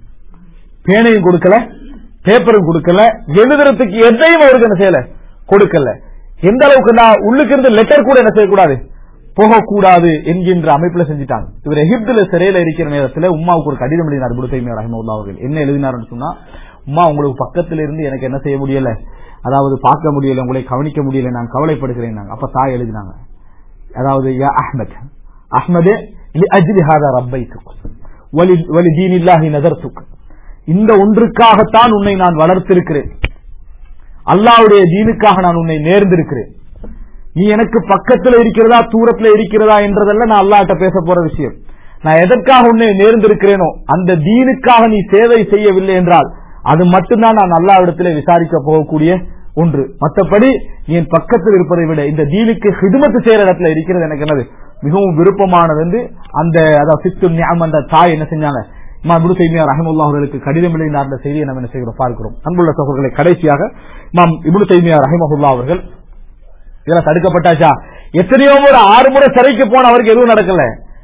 பேனையும் கொடுக்கல பேப்பரும் கொடுக்கல எழுதுறதுக்கு எதையும் அவருக்கு என்ன செய்யல கொடுக்கல எந்த அளவுக்கு நான் உள்ளுக்கு இருந்து லெட்டர் கூட என்ன செய்யக்கூடாது போகக்கூடாது என்கின்ற அமைப்புல செஞ்சுட்டாங்க இவர் எகிப்துல சிறையில இருக்கிற நேரத்துல உமாவுக்கு ஒரு கடிதம் எழுதினார் புடுத்தைமியா ரஹிமவுல்லா அவர்கள் என்ன எழுதினார்னு சொன்னா உமா உங்களுக்கு பக்கத்துல இருந்து எனக்கு என்ன செய்ய முடியல அதாவது பார்க்க முடியல உங்களை கவனிக்க முடியல நான் கவலைப்படுகிறேன் நாங்க அப்ப தாய் எழுதினாங்க அதாவது யா அஹ்மத் அஹ்மதே அஜ்லி ஹாதா ரப்பைத்துக் வலி வலி தீனில்லாஹி நதர்த்துக் இந்த ஒன்றுக்காகத்தான் உன்னை நான் வளர்த்திருக்கிறேன் அல்லாவுடைய தீனுக்காக நான் உன்னை நேர்ந்திருக்கிறேன் நீ எனக்கு பக்கத்துல இருக்கிறதா தூரத்துல இருக்கிறதா என்றதல்ல நான் அல்லாட்ட பேச போற விஷயம் நான் எதற்காக உன்னை நேர்ந்திருக்கிறேனோ அந்த தீனுக்காக நீ சேவை செய்யவில்லை என்றால் அது மட்டும்தான் நான் அல்லாவிடத்திலே விசாரிக்க போகக்கூடிய ஒன்று மற்றபடி நீ என் பக்கத்தில் இருப்பதை விட இந்த தீனுக்கு ஹிதுமத்து செய்யற இடத்துல இருக்கிறது எனக்கு என்னது மிகவும் விருப்பமானது என்று அந்த அதாவது சித்து ஞாம் அந்த தாய் என்ன செஞ்சாங்க இமா இப்னு தைமியா ரஹிமுல்லா அவர்களுக்கு கடிதம் எழுதினார் அந்த செய்தியை நம்ம என்ன செய்கிறோம் பார்க்கிறோம் அன்புள்ள சகோதரர்களை கடைசியாக இமாம் இப்னு தைமியா ரஹிமஹுல்லா அவர்கள் இதெல்லாம் தடுக்கப்பட்டாச்சா எத்தனையோ முறை ஆறு முறை சிறைக்கு போன அவருக்கு எதுவும் நடக்கல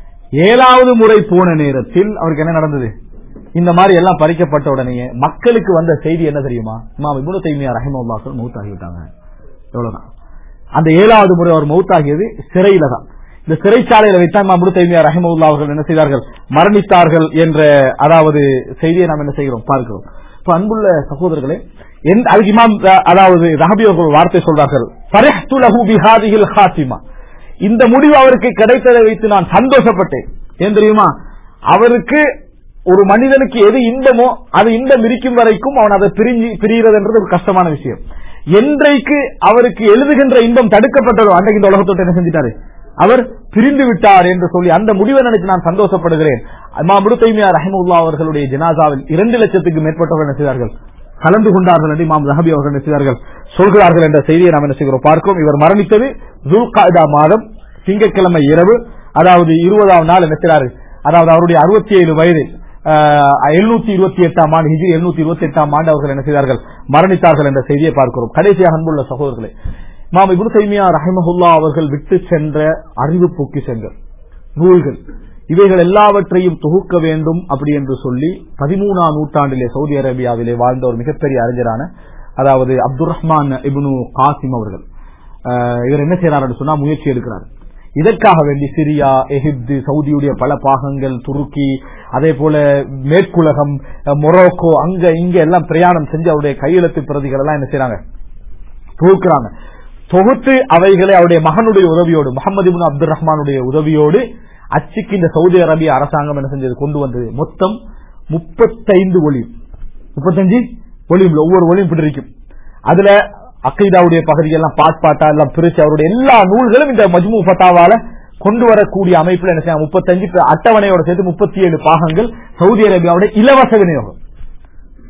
ஏழாவது முறை போன நேரத்தில் அவருக்கு என்ன நடந்தது இந்த மாதிரி எல்லாம் பறிக்கப்பட்ட உடனே மக்களுக்கு வந்த செய்தி என்ன தெரியுமா இமாம் இப்னு தைமியா ரஹிமஹுல்லாக்கள் மௌத்தாகிவிட்டாங்க எவ்வளவுதான் அந்த ஏழாவது முறை அவர் மௌத்தாகியது சிறையில தான் இந்த சிறைச்சாலையில வைத்தான் இமாம் இப்னு தைமியா ரஹிமஹுல்லா அவர்கள் என்ன செய்தார்கள் மரணித்தார்கள் என்ற அதாவது செய்தியை நாம் என்ன செய்கிறோம் பார்க்கிறோம் இப்ப அன்புள்ள சகோதரர்களே எந்த- அதுக்கு இமாம் அஹ், அதாவது ரஹபி அவர்கள் ஒரு வார்த்தை சொல்றார்கள் "ஃபரஹ்து லஹு பிஹாதிஹில் ஹாத்திமா." இந்த முடிவு அவருக்கு கிடைத்ததை வைத்து நான் சந்தோஷப்பட்டேன் ஏன் தெரியுமா அவருக்கு ஒரு மனிதனுக்கு எது இன்பமோ அது இன்பம் இருக்கும் வரைக்கும் அவன் அதை பிரிஞ்சு பிரிகிறதுன்றது ஒரு கஷ்டமான விஷயம் என்றைக்கு அவருக்கு எழுதுகின்ற இன்பம் தடுக்கப்பட்டதோ அன்றைக்கு இந்த உலகத்தோட்டு என்ன செஞ்சிட்டாரு அவர் பிரிந்து விட்டார் என்று சொல்லி அந்த முடிவை நினைத்து நான் சந்தோஷப்படுகிறேன் இமாம் இப்னு தைமியா ரஹிமுல்லா அவர்களுடைய ஜனாசாவில் இரண்டு லட்சத்துக்கு மேற்பட்டவர்கள் என்ன செய்தார்கள் கலந்து கொண்டார்கள் என்று இமாம் ரஹபி அவர்கள் என்ன செய்தார்கள் சொல்கிறார்கள் என்ற செய்தியை நாம் என்ன செய்கிறோம் பார்க்கிறோம் இவர் மரணித்தது ஜுல்காய்தா மாதம் திங்கட்கிழமை இரவு அதாவது இருபதாம் நாள் என்ன செய்றாரு அதாவது அவருடைய அறுபத்தி ஏழு வயது எழுநூத்தி இருபத்தி எட்டாம் ஆண்டு ஹிஜி எழுநூத்தி இருபத்தி எட்டாம் ஆண்டு அவர்கள் என்ன செய்தார்கள் மரணித்தார்கள் என்ற செய்தியை பார்க்கிறோம் கடைசியாக அன்புள்ள சகோதரர்களே மாம் இப்னு தைமியா ரஹிமஹுல்லா அவர்கள் விட்டு சென்ற அறிவு பொக்கிஷங்கள் நூல்கள் இவைகள் எல்லாவற்றையும் தொகுக்க வேண்டும் அப்படி என்று சொல்லி பதிமூணாம் நூற்றாண்டிலே சவுதி அரேபியாவிலே வாழ்ந்த ஒரு மிகப்பெரிய அறிஞரான அதாவது அப்துல் ரஹ்மான் இப்னு காசிம் அவர்கள் அஹ், இவர் என்ன செய்யறாரு சொன்னா முயற்சி எடுக்கிறார் இதற்காக வேண்டி சிரியா எகிப்து சவுதியுடைய பல பாகங்கள் துருக்கி அதே போல மேற்குலகம் அஹ், மொரோக்கோ அங்க இங்க எல்லாம் பிரயாணம் செஞ்சு அவருடைய கையெழுத்து பிரதிகள் எல்லாம் என்ன செய்யறாங்க தொகுக்கிறாங்க தொகுத்து அவைகளை அவருடைய மகனுடைய உதவியோடு முகமது இப்னு அப்துல் ரஹ்மானுடைய உதவியோடு அச்சுக்கு இந்த சவுதி அரேபிய அரசாங்கம் என்ன செஞ்சது கொண்டு வந்தது மொத்தம் முப்பத்தைந்து ஒளியும் முப்பத்தஞ்சு ஒளியும் ஒவ்வொரு ஒளியும் இப்படி இருக்கும் அதுல அக்கைதாவுடைய பகுதியெல்லாம் பாட் பாட்டா எல்லாம் பிரிச்சு அவருடைய எல்லா நூல்களும் இந்த மஜ்மு ஃபத்தாவால கொண்டு வரக்கூடிய அமைப்புல என்ன செய்ய முப்பத்தஞ்சு அட்டவணையோட சேர்த்து முப்பத்தி ஏழு பாகங்கள் சவுதி அரேபியாவுடைய இலவச விநியோகம்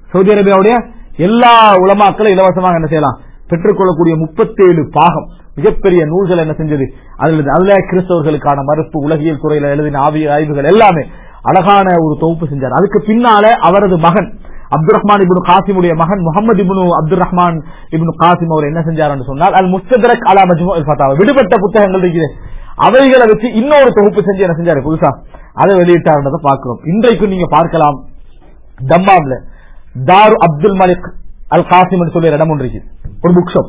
சவுதி அரேபியாவுடைய எல்லா உலமாக்களும் இலவசமாக என்ன செய்யலாம் பெற்றுக்கொள்ளக்கூடிய முப்பத்தேழு பாகம் மிகப்பெரிய நூல்கள் என்ன செஞ்சது அதில் நல்ல கிறிஸ்தவர்களுக்கான மறுப்பு உலகியல் துறையில எழுதின ஆவி ஆய்வுகள் எல்லாமே அழகான ஒரு தொகுப்பு செஞ்சார் அதுக்கு பின்னால அவரது மகன் அப்துல் ரஹ்மான் இப்னு காசிமுடைய மகன் முகமது இப்னு அப்துல் ரஹ்மான் இப்னு காசிம் அவர் என்ன செஞ்சார் சொன்னால் அல் முஸ்தரக் அலா மஜ்மு அல் ஃபத்தாவா விடுபட்ட புத்தகங்கள் இருக்குது அவைகளை வச்சு இன்னொரு தொகுப்பு செஞ்சு என்ன செஞ்சாரு புதுசா அதை வெளியிட்டார்ன்றதை பார்க்கிறோம் இன்றைக்கு நீங்க பார்க்கலாம் தம்மாம்ல தாரு அப்துல் மலிக் அல் காசிம் சொல்லி ஒரு இடம் ஒன்று இருக்கு ஒரு புக் ஷாப்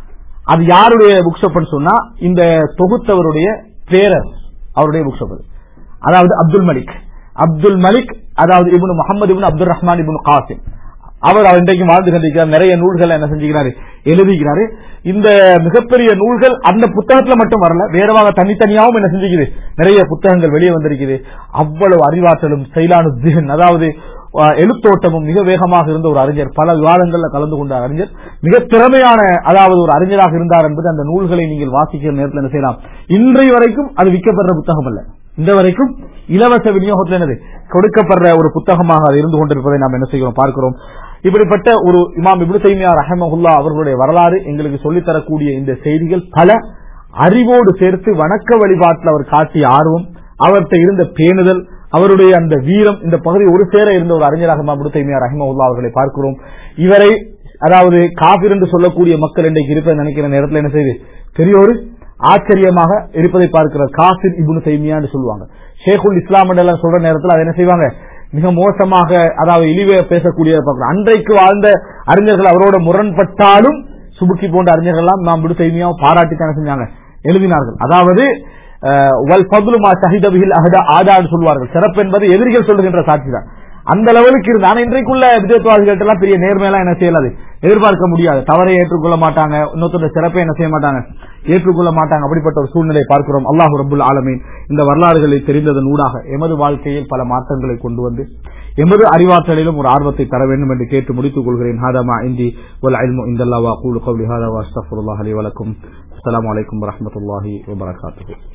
அது யாருடைய புக் ஷாப்னு சொன்னா இந்த தொகுத்தவருடைய பேரர் அவருடைய புக் ஷாப் அது அதாவது அப்துல் மலிக் அப்துல் மலிக் அதாவது இப்னு முகமது இப்னு அப்துல் ரஹ்மான் இப்னு காசிம் அவர் அவர் இன்றைக்கு வாழ்ந்து கொண்டிருக்கிறார் நிறைய நூல்களை என்ன செஞ்சுக்கிறாரு எழுதிக்கிறாரு இந்த மிகப்பெரிய நூல்கள் அந்த புத்தகத்துல மட்டும் வரல வேறவாக தனித்தனியாகவும் என்ன செஞ்சுக்குது நிறைய புத்தகங்கள் வெளியே வந்திருக்குது அவ்வளவு அறிவாற்றலும் செயலானு திகன் அதாவது அஹ், எழுத்தோட்டமும் மிக வேகமாக இருந்த ஒரு அறிஞர் பல விவாதங்கள்ல கலந்து கொண்ட அறிஞர் மிக திறமையான அதாவது ஒரு அறிஞராக இருந்தார் என்பது அந்த நூல்களை நீங்கள் வாசிக்கிற நேரத்தில் என்ன செய்யலாம் இன்றைய வரைக்கும் அது விற்கப்படுற புத்தகம் அல்ல இந்த வரைக்கும் இலவச விநியோகத்தில் என்னது கொடுக்கப்படுற ஒரு புத்தகமாக அது இருந்து கொண்டிருப்பதை நாம் என்ன செய்கிறோம் பார்க்கிறோம் இப்படிப்பட்ட ஒரு இமாம் இப்னு தைமியா ரஹமஹுல்லா அவர்களுடைய வரலாறு எங்களுக்கு சொல்லித் தரக்கூடிய இந்த செய்திகள் பல அறிவோடு சேர்த்து வணக்க வழிபாட்டில் அவர் காட்டிய ஆர்வம் அவர்கிட்ட இருந்த பேணுதல் அவருடைய அந்த வீரம் இந்த பகுதி ஒரு சேர இருந்த ஒரு அறிஞராக இமாம் இப்னு தைமியா ரஹமஹுல்லா அவர்களை பார்க்கிறோம் இவரை அதாவது காபிர் என்று சொல்லக்கூடிய மக்கள் இன்றைக்கு இருப்பதை நினைக்கிற நேரத்தில் என்ன செய்து பெரிய ஒரு ஆச்சரியமாக இருப்பதை பார்க்கிறார் காசிர் இப்னு தைமியான்னு சொல்லுவாங்க ஷேகுல் இஸ்லாம் எல்லாம் சொல்ற நேரத்தில் அதை என்ன செய்வாங்க மிக மோசமாக அதாவது இழிவே பேசக்கூடிய பார்க்கிறோம் அன்றைக்கு வாழ்ந்த அறிஞர்கள் அவரோட முரண்பட்டாலும் சுபுக்கி போன்ற அறிஞர்கள் எல்லாம் நாம் விடு தைமியாவும் பாராட்டித்தான் செஞ்சாங்க எழுதினார்கள் அதாவது அஹ், வல் ஃபதுலு மா ஷஹித பிஹில் அஹ்தா ஆதான்னு சொல்வார்கள் சிறப்பு என்பது எதிரிகள் சொல்லுகின்ற சாட்சி தான் அந்த லெவலுக்கு இருந்து ஆனா இன்றைக்குள்ள விஜயத்வாதிகள்ட்ட எல்லாம் பெரிய நேர்மையெல்லாம் என்ன செய்யலாது எதிர்பார்க்க முடியாது தவறை ஏற்றுக்கொள்ள மாட்டாங்க இன்னொருத்தர சிறப்பை என்ன செய்ய மாட்டாங்க ஏற்றுக்கொள்ள மாட்டாங்க அப்படிப்பட்ட ஒரு சூழ்நிலை பார்க்கிறோம் அல்லாஹ் ரபுல் ஆலமீன் இந்த வரலாறுகளை தெரிந்ததன் ஊடாக எமது வாழ்க்கையில் பல மாற்றங்களை கொண்டு வந்து எமது அறிவாற்றலிலும் ஒரு ஆர்வத்தை தர வேண்டும் என்று கேட்டு முடித்துக் கொள்கிறேன் ஹாதமா இந்தி வல் இல்மு இந்தல்லா வா கூலு கவ்லி ஹாதா வா அஸ்தக்ஃபிருல்லாஹ் லி வலக்கும் அஸ்ஸலாமு அலைக்கும் வரஹ்மத்துல்லாஹி வபரகாத்துஹு